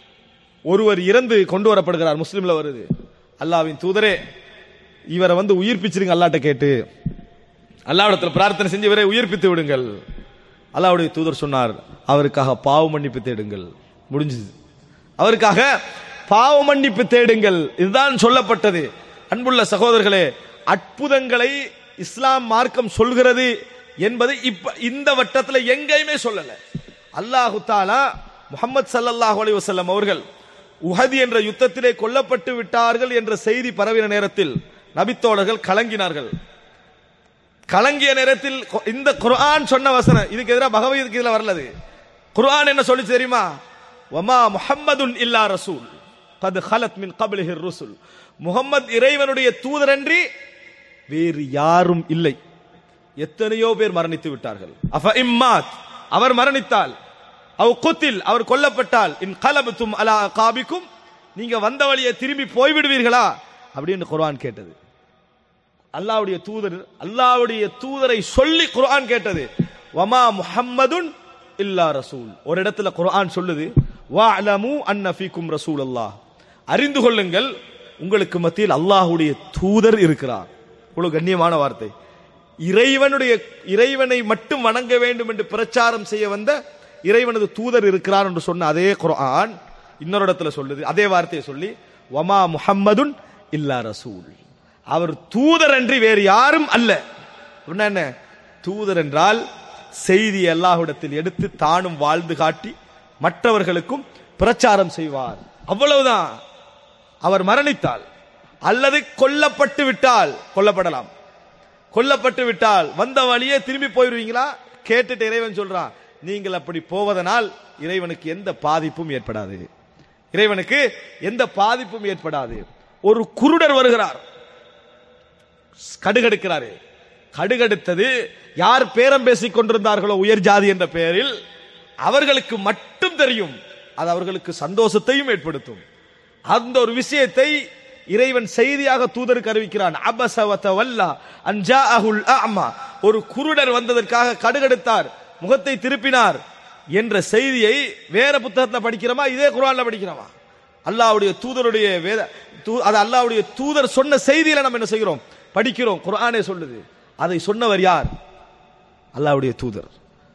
ஒருவர் இறந்து கொண்டு வரப்படுகிறார் முஸ்லிம்ல வருது அல்லாஹ்வின் தூதரே இவரை வந்து உயிர்ப்பிச்சிருங்க அல்லாட்ட கேட்டு அல்லாஹ்விடத்தில் பிரார்த்தனை செஞ்சு இவரை உயிர்ப்பித்து விடுங்கள் அல்லாஹ்வுடைய தூதர் சொன்னார் அவருக்காக பாவ மன்னிப்பு தேடுங்கள் முடிஞ்சது அவருக்காக பாவ மன்னிப்பு தேடுங்கள் இதுதான் சொல்லப்பட்டது அன்புள்ள சகோதரர்களே அற்புதங்களை இஸ்லாம் மார்க்கம் சொல்கிறது என்பது இப்ப இந்த வட்டத்தில் எங்கேயுமே சொல்லல அல்லாஹு தாலா முகமது சல்லல்லாஹு அலைஹி வஸல்லம் அவர்கள் உஹதி என்ற யுத்தத்திலே கொல்லப்பட்டு விட்டார்கள் என்ற செய்தி பரவின நேரத்தில் நபித்தோழர்கள் கலங்கினார்கள் கலங்கிய நேரத்தில் கொ- இந்த குர்ஆன் சொன்ன வசனம் இதுக்கு எதிராக பகவத்கீதையில வரலது குர்ஆன் என்ன சொல்லிச்சு தெரியுமா வமா முஹம்மதுன் இல்லா ரசூல் கது ஹலத் மின் கபிலிஹி ருசுல் முகம்மது இறைவனுடைய தூதரன்றி வேறு யாரும் இல்லை எத்தனையோ பேர் மரணித்து விட்டார்கள் அஃப இம்மாத் அவர் மரணித்தால் அவ் குத்தில் அவர் கொல்லப்பட்டால் இன் கலபத்தும் அலா காபிக்கும் நீங்க வந்த வழியை திரும்பி போய்விடுவீர்களா அப்படின்னு குர்ஆன் கேட்டது அல்லாஹ்வுடைய தூதர் அல்லாஹ்வுடைய தூதரை சொல்லி குர்ஆன் கேட்டது வமா முஹம்மதுன் இல்லா ரசூல் ஒரு இடத்துல குர்ஆன் சொல்லுது வஅலமு அன்ன ஃபீக்கும் ரசூலல்லாஹ் அறிந்து கொள்ளுங்கள் உங்களுக்கு மத்தியில் அல்லாஹ்வுடைய தூதர் இருக்கிறார் இவ்வளவு கண்ணியமான வார்த்தை இறைவனுடைய இறைவனை மட்டும் வணங்க வேண்டும் என்று பிரச்சாரம் செய்ய வந்த இறைவனது தூதர் இருக்கிறார் என்று சொன்ன அதே குர்ஆன் இன்னொரு இடத்துல சொல்லுது அதே வார்த்தையை சொல்லி வமா முஹம்மதுன் இல்லா ரசூல் அவர் தூதர் அன்றி வேறு யாரும் அல்ல அப்படின்னா என்ன தூதர் என்றால் செய்தி அல்லாஹ்விடத்தில் எடுத்து தானும் வாழ்ந்து காட்டி மற்றவர்களுக்கும் பிரச்சாரம் செய்வார் அவ்வளவுதான் அவர் மரணித்தால் அல்லது கொல்லப்பட்டு விட்டால் கொல்லப்படலாம் கொல்லப்பட்டு விட்டால் வந்த வழியே திரும்பி போயிருவீங்களா கேட்டுட்டு இறைவன் சொல்றான் நீங்கள் அப்படி போவதனால் இறைவனுக்கு எந்த பாதிப்பும் ஏற்படாது இறைவனுக்கு எந்த பாதிப்பும் ஏற்படாது ஒரு குருடர் வருகிறார் கடுகெடுக்கிறாரு கடுகெடுத்தது யார் பேரம் பேசிக் கொண்டிருந்தார்களோ உயர் ஜாதி என்ற பெயரில் அவர்களுக்கு மட்டும் தெரியும் அது அவர்களுக்கு சந்தோஷத்தையும் ஏற்படுத்தும் அந்த ஒரு விஷயத்தை இறைவன் செய்தியாக தூதருக்கு அறிவிக்கிறான் அபசவத வல்லா அன்ஜாஅஹுல் அஅமா ஒரு குருடர் வந்ததற்காக கடுகெடுத்தார் முகத்தை திருப்பினார் என்ற செய்தியை வேற புத்தகத்துல படிக்கிறோமா இதே குர்ஆன்ல படிக்கிறோமா அல்லாஹ்வுடைய தூதருடைய வேத தூ- அது அல்லாஹ்வுடைய தூதர் சொன்ன செய்தியில நம்ம என்ன செய்கிறோம் படிக்கிறோம் குர்ஆனே சொல்லுது அதை சொன்னவர் யார் அல்லாஹ்வுடைய தூதர்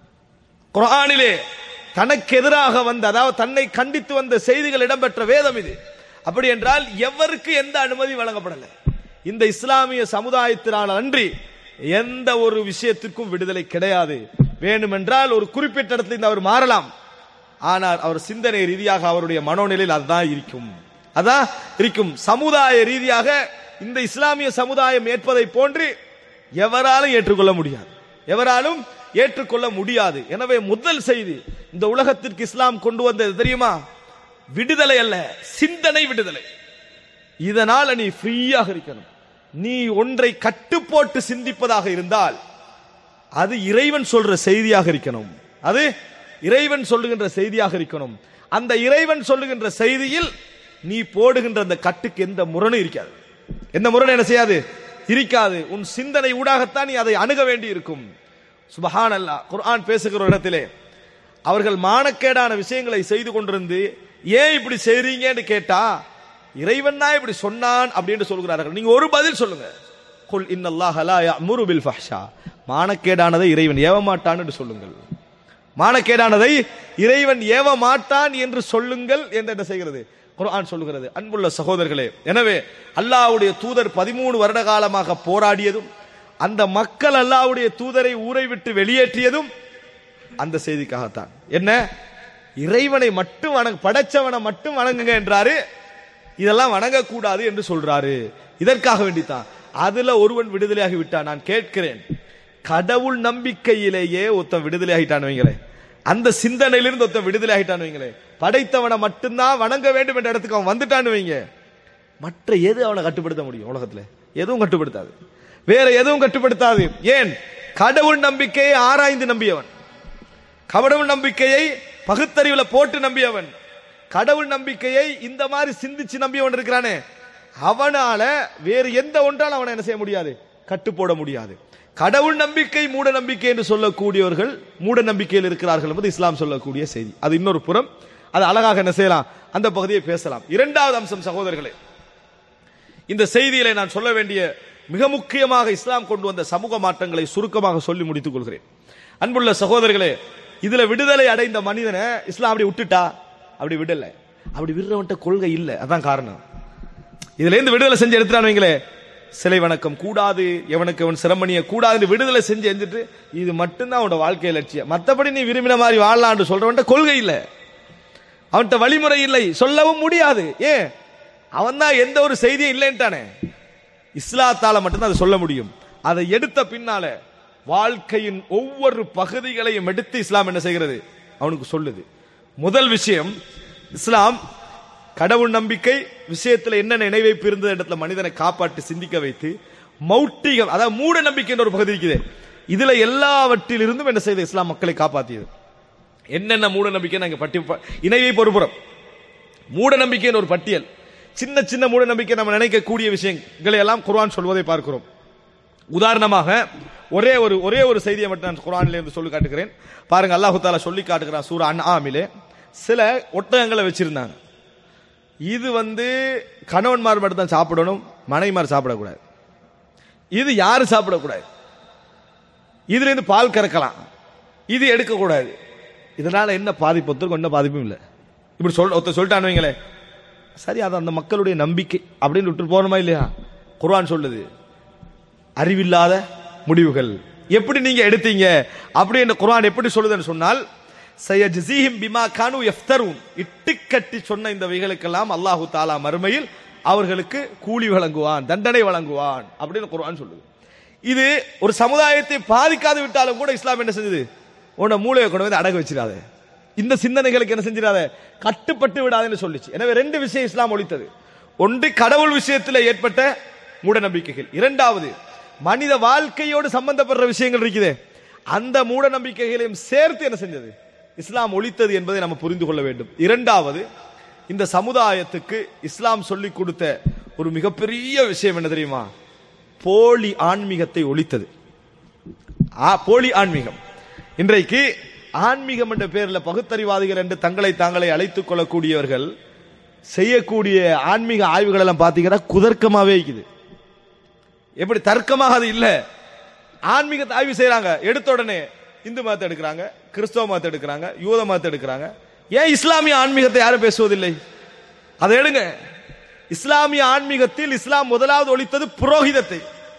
குர்ஆனிலே தனக்கு எதிராக வந்த அதாவது தன்னை கண்டித்து வந்த செய்திகள் இடம்பெற்ற வேதம் இது அப்படி என்றால் எவருக்கு எந்த அனுமதி வழங்கப்படல இந்த இஸ்லாமிய சமுதாயத்தினால் அன்றி எந்த ஒரு விஷயத்திற்கும் விடுதலை கிடையாது வேண்டுமென்றால் ஒரு குறிப்பிட்ட இடத்துல இருந்து அவர் மாறலாம் ஆனால் அவர் சிந்தனை ரீதியாக அவருடைய மனோநிலையில் அதுதான் இருக்கும் அதான் இருக்கும் சமுதாய ரீதியாக இந்த இஸ்லாமிய சமுதாயம் ஏற்பதை போன்று எவராலும் ஏற்றுக்கொள்ள முடியாது எவராலும் ஏற்றுக்கொள்ள முடியாது எனவே முதல் செய்தி இந்த உலகத்திற்கு இஸ்லாம் கொண்டு வந்தது தெரியுமா விடுதலை அல்ல சிந்தனை விடுதலை இதனால நீ ஃப்ரீயாக இருக்கணும் நீ ஒன்றை கட்டுப்போட்டு சிந்திப்பதாக இருந்தால் அது இறைவன் சொல்ற செய்தியாக இருக்கணும் அது இறைவன் சொல்லுகின்ற செய்தியாக இருக்கணும் அந்த இறைவன் சொல்லுகின்ற செய்தியில் நீ போடுகின்ற அந்த கட்டுக்கு எந்த முரணும் இருக்காது எந்த முரண் என்ன செய்யாது இருக்காது உன் சிந்தனை ஊடாகத்தான் நீ அதை அணுக வேண்டி இருக்கும் சுபஹான் அல்லா குர்ஆன் பேசுகிற ஒரு இடத்திலே அவர்கள் மானக்கேடான விஷயங்களை செய்து கொண்டிருந்து ஏன் இப்படி செய்றீங்கன்னு கேட்டா இறைவன் தான் இப்படி சொன்னான் அப்படின்னு சொல்கிறார்கள் நீங்க ஒரு பதில் சொல்லுங்க குல் இன்னல்லாஹ லா யஅமுரு பில் ஃபஹ்ஷா மானக்கேடானதை இறைவன் ஏவ மாட்டான் என்று சொல்லுங்கள் மானக்கேடானதை இறைவன் ஏவ மாட்டான் என்று சொல்லுங்கள் என்று என்ன செய்கிறது குர்ஆன் சொல்லுகிறது அன்புள்ள சகோதரர்களே எனவே அல்லாஹ்வுடைய தூதர் பதிமூணு வருட காலமாக போராடியதும் அந்த மக்கள் அல்லாஹ்வுடைய தூதரை ஊரை விட்டு வெளியேற்றியதும் அந்த செய்திக்காகத்தான் என்ன இறைவனை மட்டும் வணங்க படைச்சவனை மட்டும் வணங்குங்க என்றாரு இதெல்லாம் வணங்கக்கூடாது என்று சொல்றாரு இதற்காக வேண்டித்தான் அதுல ஒருவன் விடுதலையாகி விட்டான் நான் கேட்கிறேன் கடவுள் நம்பிக்கையிலேயே ஒருத்தன் விடுதலை ஆகிட்டான் வைங்களேன் அந்த சிந்தனையிலிருந்து ஒருத்தன் விடுதலை ஆகிட்டான் வைங்களேன் படைத்தவனை மட்டும்தான் வணங்க வேண்டும் என்ற இடத்துக்கு அவன் வந்துட்டான்னு வைங்க மற்ற எது அவனை கட்டுப்படுத்த முடியும் உலகத்துல எதுவும் கட்டுப்படுத்தாது வேற எதுவும் கட்டுப்படுத்தாது ஏன் கடவுள் நம்பிக்கையை ஆராய்ந்து நம்பியவன் கடவுள் நம்பிக்கையை பகுத்தறிவுல போட்டு நம்பியவன் கடவுள் நம்பிக்கையை இந்த மாதிரி சிந்திச்சு நம்பியவன் இருக்கிறானே அவனால வேறு எந்த ஒன்றால் அவனை என்ன செய்ய முடியாது கட்டு போட முடியாது கடவுள் நம்பிக்கை மூட நம்பிக்கை என்று சொல்லக்கூடியவர்கள் மூட நம்பிக்கையில் இருக்கிறார்கள் என்பது இஸ்லாம் சொல்லக்கூடிய செய்தி அது இன்னொரு புறம் அது அழகாக என்ன செய்யலாம் அந்த பகுதியை பேசலாம் இரண்டாவது அம்சம் சகோதரர்களே இந்த செய்தியிலே நான் சொல்ல வேண்டிய மிக முக்கியமாக இஸ்லாம் கொண்டு வந்த சமூக மாற்றங்களை சுருக்கமாக சொல்லி முடித்துக் கொள்கிறேன் அன்புள்ள சகோதரர்களே இதுல விடுதலை அடைந்த மனிதனை இஸ்லாம் அப்படி விட்டுட்டா அப்படி விடல அப்படி விடுறவன்ட்ட கொள்கை இல்லை அதான் காரணம் இதுல இருந்து விடுதலை செஞ்சு எடுத்துட்டான்னு வைங்களே சிலை வணக்கம் கூடாது எவனுக்கு அவன் சிரமணிய கூடாதுன்னு விடுதலை செஞ்சு எஞ்சிட்டு இது மட்டும்தான் அவனோட வாழ்க்கை லட்சியம் மத்தபடி நீ விரும்பின மாதிரி வாழலாம்னு சொல்றவன்ட்ட கொள்கை இல்லை அவன்கிட்ட வழிமுறை இல்லை சொல்லவும் முடியாது ஏன் அவன் தான் எந்த ஒரு செய்தியும் இல்லைன்ட்டானே இஸ்லாத்தால மட்டும்தான் அதை சொல்ல முடியும் அதை எடுத்த பின்னால வாழ்க்கையின் ஒவ்வொரு பகுதிகளையும் எடுத்து இஸ்லாம் என்ன செய்கிறது அவனுக்கு சொல்லுது முதல் விஷயம் இஸ்லாம் கடவுள் நம்பிக்கை விஷயத்துல என்ன நினைவைப்பு இருந்த இடத்துல மனிதனை காப்பாற்றி சிந்திக்க வைத்து மௌட்டிகம் அதாவது மூட நம்பிக்கைன்ற ஒரு பகுதி இருக்குது இதுல எல்லாவற்றிலிருந்தும் என்ன செய்த இஸ்லாம் மக்களை காப்பாற்றியது என்னென்ன மூட நம்பிக்கை நாங்க பட்டி இணைவை பொறுப்புறம் மூட நம்பிக்கையின் ஒரு பட்டியல் சின்ன சின்ன மூட நம்பிக்கை நம்ம நினைக்கக்கூடிய விஷயங்களை எல்லாம் குர்ஆன் சொல்வதை பார்க்கிறோம் உதாரணமாக ஒரே ஒரு ஒரே ஒரு செய்தியை மட்டும் நான் குரானிலே இருந்து சொல்லி காட்டுகிறேன் பாருங்க அல்லாஹு தாலா சொல்லி காட்டுகிறான் சூரா அன்ஆமிலே சில ஒட்டகங்களை வச்சிருந்தாங்க இது வந்து கணவன்மார் மட்டும் தான் சாப்பிடணும் மனைவிமார் சாப்பிடக்கூடாது இது யாரும் சாப்பிடக்கூடாது இதுல இருந்து பால் கறக்கலாம் இது எடுக்கக்கூடாது இதனால என்ன பாதிப்பு ஒருத்தருக்கும் என்ன பாதிப்பும் இல்லை இப்படி சொல் ஒருத்தர் சொல்லிட்டான்னு வைங்களேன் சரி அது அந்த மக்களுடைய நம்பிக்கை அப்படின்னு விட்டு போகணுமா இல்லையா குர்ஆன் சொல்லுது அறிவில்லாத முடிவுகள் எப்படி நீங்க எடுத்தீங்க அப்படி இந்த குர்ஆன் எப்படி சொல்லுதுன்னு சொன்னால் சயஜ்ஸீஹிம் பிமா கானு யஃப்தரூன் இட்டுக்கட்டி சொன்ன இந்த வகைகளுக்கெல்லாம் அல்லாஹு தாலா மறுமையில் அவர்களுக்கு கூலி வழங்குவான் தண்டனை வழங்குவான் அப்படின்னு குர்ஆன் சொல்லுது இது ஒரு சமுதாயத்தை பாதிக்காது விட்டாலும் கூட இஸ்லாம் என்ன செஞ்சது உன்னை மூளையை கொண்டு வந்து அடகு வச்சிடாத இந்த சிந்தனைகளுக்கு என்ன செஞ்சிடாத கட்டுப்பட்டு விடாதுன்னு சொல்லிச்சு எனவே ரெண்டு விஷயம் இஸ்லாம் ஒழித்தது ஒன்று கடவுள் விஷயத்தில் ஏற்பட்ட மூட நம்பிக்கைகள் இரண்டாவது மனித வாழ்க்கையோடு சம்பந்தப்படுற விஷயங்கள் இருக்குதே அந்த மூட நம்பிக்கைகளையும் சேர்த்து என்ன செஞ்சது இஸ்லாம் ஒழித்தது என்பதை நம்ம புரிந்து கொள்ள வேண்டும் இரண்டாவது இந்த சமுதாயத்துக்கு இஸ்லாம் சொல்லிக் கொடுத்த ஒரு மிகப்பெரிய விஷயம் என்ன தெரியுமா போலி ஆன்மீகத்தை ஒழித்தது ஆ- போலி ஆன்மீகம் இன்றைக்கு ஆன்மீகம் என்ற பேர்ல பகுத்தறிவாதிகள் என்று தங்களை தாங்களை அழைத்துக் கொள்ளக்கூடியவர்கள் செய்யக்கூடிய ஆன்மீக ஆய்வுகள் எல்லாம் பாத்தீங்கன்னா குதர்க்கமாவே இருக்குது எப்படி தர்க்கமாக அது இல்ல ஆன்மீகத்தை ஆய்வு செய்றாங்க எடுத்த உடனே இந்து மதத்தை எடுக்கிறாங்க கிறிஸ்தவ மதத்தை எடுக்கிறாங்க யூத மதத்தை எடுக்கிறாங்க ஏன் இஸ்லாமிய ஆன்மீகத்தை யாரும் பேசுவதில்லை அதை எடுங்க இஸ்லாமிய ஆன்மீகத்தில் இஸ்லாம் முதலாவது ஒழித்தது புரோகிதத்தை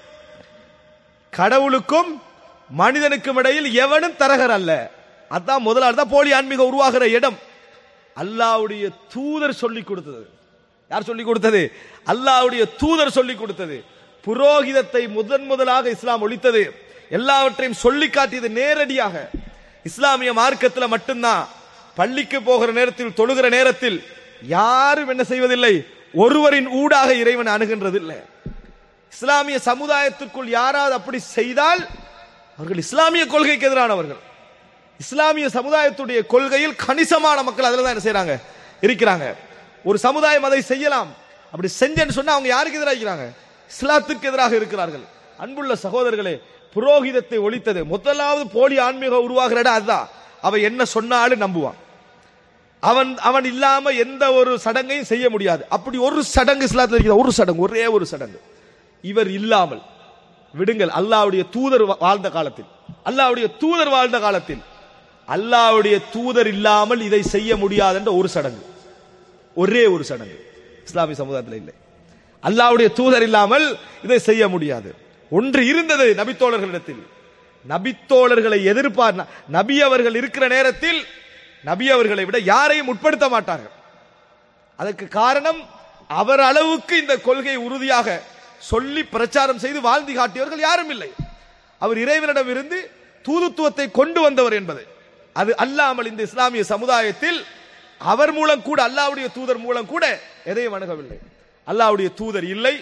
கடவுளுக்கும் மனிதனுக்கும் இடையில் எவனும் தரகர் அல்ல அதான் முதலாவது தான் போலி ஆன்மீகம் உருவாகிற இடம் அல்லாவுடைய தூதர் சொல்லிக் கொடுத்தது யார் சொல்லிக் கொடுத்தது அல்லாவுடைய தூதர் சொல்லிக் கொடுத்தது புரோகிதத்தை முதன் முதலாக இஸ்லாம் ஒழித்தது எல்லாவற்றையும் சொல்லி காட்டியது நேரடியாக இஸ்லாமிய மார்க்கத்தில் மட்டும்தான் பள்ளிக்கு போகிற நேரத்தில் தொழுகிற நேரத்தில் யாரும் என்ன செய்வதில்லை ஒருவரின் ஊடாக இறைவன் அணுகின்றதில்லை இஸ்லாமிய சமுதாயத்திற்குள் யாராவது அப்படி செய்தால் அவர்கள் இஸ்லாமிய கொள்கைக்கு எதிரானவர்கள் இஸ்லாமிய சமுதாயத்துடைய கொள்கையில் கணிசமான மக்கள் அதில் தான் என்ன செய்றாங்க இருக்கிறாங்க ஒரு சமுதாயம் அதை செய்யலாம் அப்படி செஞ்சேன்னு சொன்னா அவங்க யாருக்கு எதிராக இருக்கிறாங்க இஸ்லாத்திற்கு எதிராக இருக்கிறார்கள் அன்புள்ள சகோதரர்களே புரோகிதத்தை ஒழித்தது முதலாவது போலி ஆன்மீகம் உருவாகிற இடம் அதுதான் அவன் என்ன சொன்னாலும் நம்புவான் அவன் அவன் இல்லாம எந்த ஒரு சடங்கையும் செய்ய முடியாது அப்படி ஒரு சடங்கு இஸ்லாத்தில் இருக்கிற ஒரு சடங்கு ஒரே ஒரு சடங்கு இவர் இல்லாமல் விடுங்கள் அல்லாவுடைய தூதர் வா- வாழ்ந்த காலத்தில் அல்லாவுடைய தூதர் வாழ்ந்த காலத்தில் அல்லாவுடைய தூதர் இல்லாமல் இதை செய்ய முடியாது என்ற ஒரு சடங்கு ஒரே ஒரு சடங்கு இஸ்லாமிய சமுதாயத்தில் இல்லை அல்லாவுடைய தூதர் இல்லாமல் இதை செய்ய முடியாது ஒன்று இருந்தது நபித்தோழர்களிடத்தில் நபித்தோழர்களை எதிர்ப்பார் நபி அவர்கள் இருக்கிற நேரத்தில் நபி அவர்களை விட யாரையும் உட்படுத்த மாட்டார்கள் அதற்கு காரணம் அவர் அளவுக்கு இந்த கொள்கை உறுதியாக சொல்லி பிரச்சாரம் செய்து வாழ்ந்து காட்டியவர்கள் யாரும் இல்லை அவர் இறைவனிடம் இருந்து தூதுத்துவத்தை கொண்டு வந்தவர் என்பது அது அல்லாமல் இந்த இஸ்லாமிய சமுதாயத்தில் அவர் மூலம் கூட அல்லாவுடைய தூதர் மூலம் கூட எதையும் அணுகவில்லை அல்லாவுடைய தூதர் இல்லை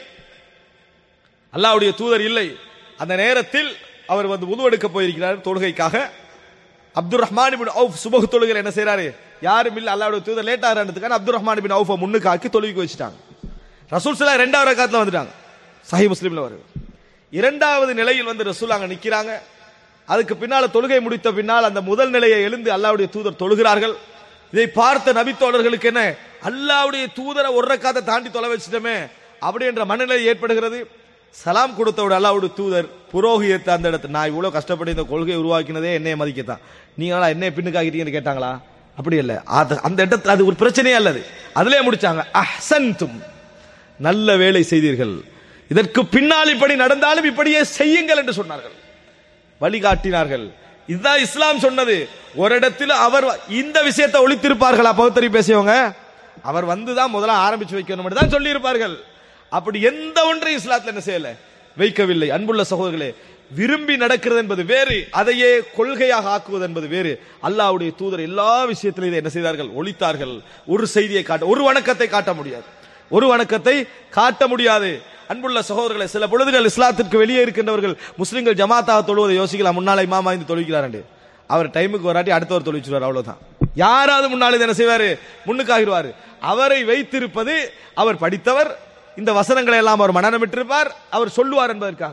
அல்லாவுடைய தூதர் இல்லை அந்த நேரத்தில் அவர் வந்து உதுவெடுக்க போயிருக்கிறார் தொழுகைக்காக அப்துல் ரஹ்மான் பின் அவுஃப் சுபஹ் தொழுகையில் என்ன செய்றாரு யாரும் இல்ல அல்லாவுடைய தூதர் லேட் ஆகிறதுக்கான அப்துல் ரஹ்மான் பின் அவுஃபை முன்னுக்கு ஆக்கி தொழுகைக்கு வச்சுட்டாங்க ரசூல் சலா இரண்டாவது ரக்காத்துல வந்துட்டாங்க சஹி முஸ்லீம்ல வருது இரண்டாவது நிலையில் வந்து ரசூல் அங்க நிக்கிறாங்க அதுக்கு பின்னால தொழுகை முடித்த பின்னால் அந்த முதல் நிலையை எழுந்து அல்லாவுடைய தூதர் தொழுகிறார்கள் இதை பார்த்த நபித்தோழர்களுக்கு என்ன அல்லாவுடைய தூதரை ஒரு ரக்காத்தை தாண்டி தொலை வச்சிட்டோமே அப்படி என்ற மனநிலை ஏற்படுகிறது சலாம் கொடுத்தவுடைய அல்லாவுடைய தூதர் புரோகியத்தை அந்த இடத்துல நான் இவ்வளவு கஷ்டப்பட்டு இந்த கொள்கையை உருவாக்கினதே என்னைய மதிக்கத்தான் நீங்களா என்னைய பின்னுக்காகிட்டீங்கன்னு கேட்டாங்களா அப்படி இல்ல அது அந்த இடத்துல அது ஒரு பிரச்சனையே அல்லது அதுலயே முடிச்சாங்க அஹ்சன்தும் நல்ல வேலை செய்தீர்கள் இதற்கு பின்னால் இப்படி நடந்தாலும் இப்படியே செய்யுங்கள் என்று சொன்னார்கள் வழிகாட்டினார்கள் இதுதான் இஸ்லாம் சொன்னது ஒரு இடத்துல அவர் இந்த விஷயத்தை ஒழித்திருப்பார்களா பகுத்தறி பேசியவங்க அவர் வந்துதான் முதல்ல ஆரம்பிச்சு வைக்கணும் தான் சொல்லி இருப்பார்கள் அப்படி எந்த ஒன்றையும் இஸ்லாத்துல என்ன செய்யல வைக்கவில்லை அன்புள்ள சகோதரர்களே விரும்பி நடக்கிறது என்பது வேறு அதையே கொள்கையாக ஆக்குவது என்பது வேறு அல்லாஹ்வுடைய தூதர் எல்லா விஷயத்திலும் இதை என்ன செய்தார்கள் ஒழித்தார்கள் ஒரு செய்தியை காட்ட ஒரு வணக்கத்தை காட்ட முடியாது ஒரு வணக்கத்தை காட்ட முடியாது அன்புள்ள சகோதரர்களை சில பொழுதுகள் இஸ்லாத்திற்கு வெளியே இருக்கின்றவர்கள் முஸ்லிம்கள் ஜமாத்தாக தொழுவதை யோசிக்கலாம் முன்னாலே இமாமா இந்த தொழுகிறாரு அவர் டைமுக்கு வராட்டி அடுத்தவர் தொழிச்சுவார் அவ்வளவுதான் யாராவது முன்னாலே இதை என்ன செய்வாரு முன்னுக்காகிடுவார் அவரை வைத்திருப்பது அவர் படித்தவர் இந்த வசனங்களை எல்லாம் அவர் மனநமிட்டிருப்பார் அவர் சொல்லுவார் என்பதற்காக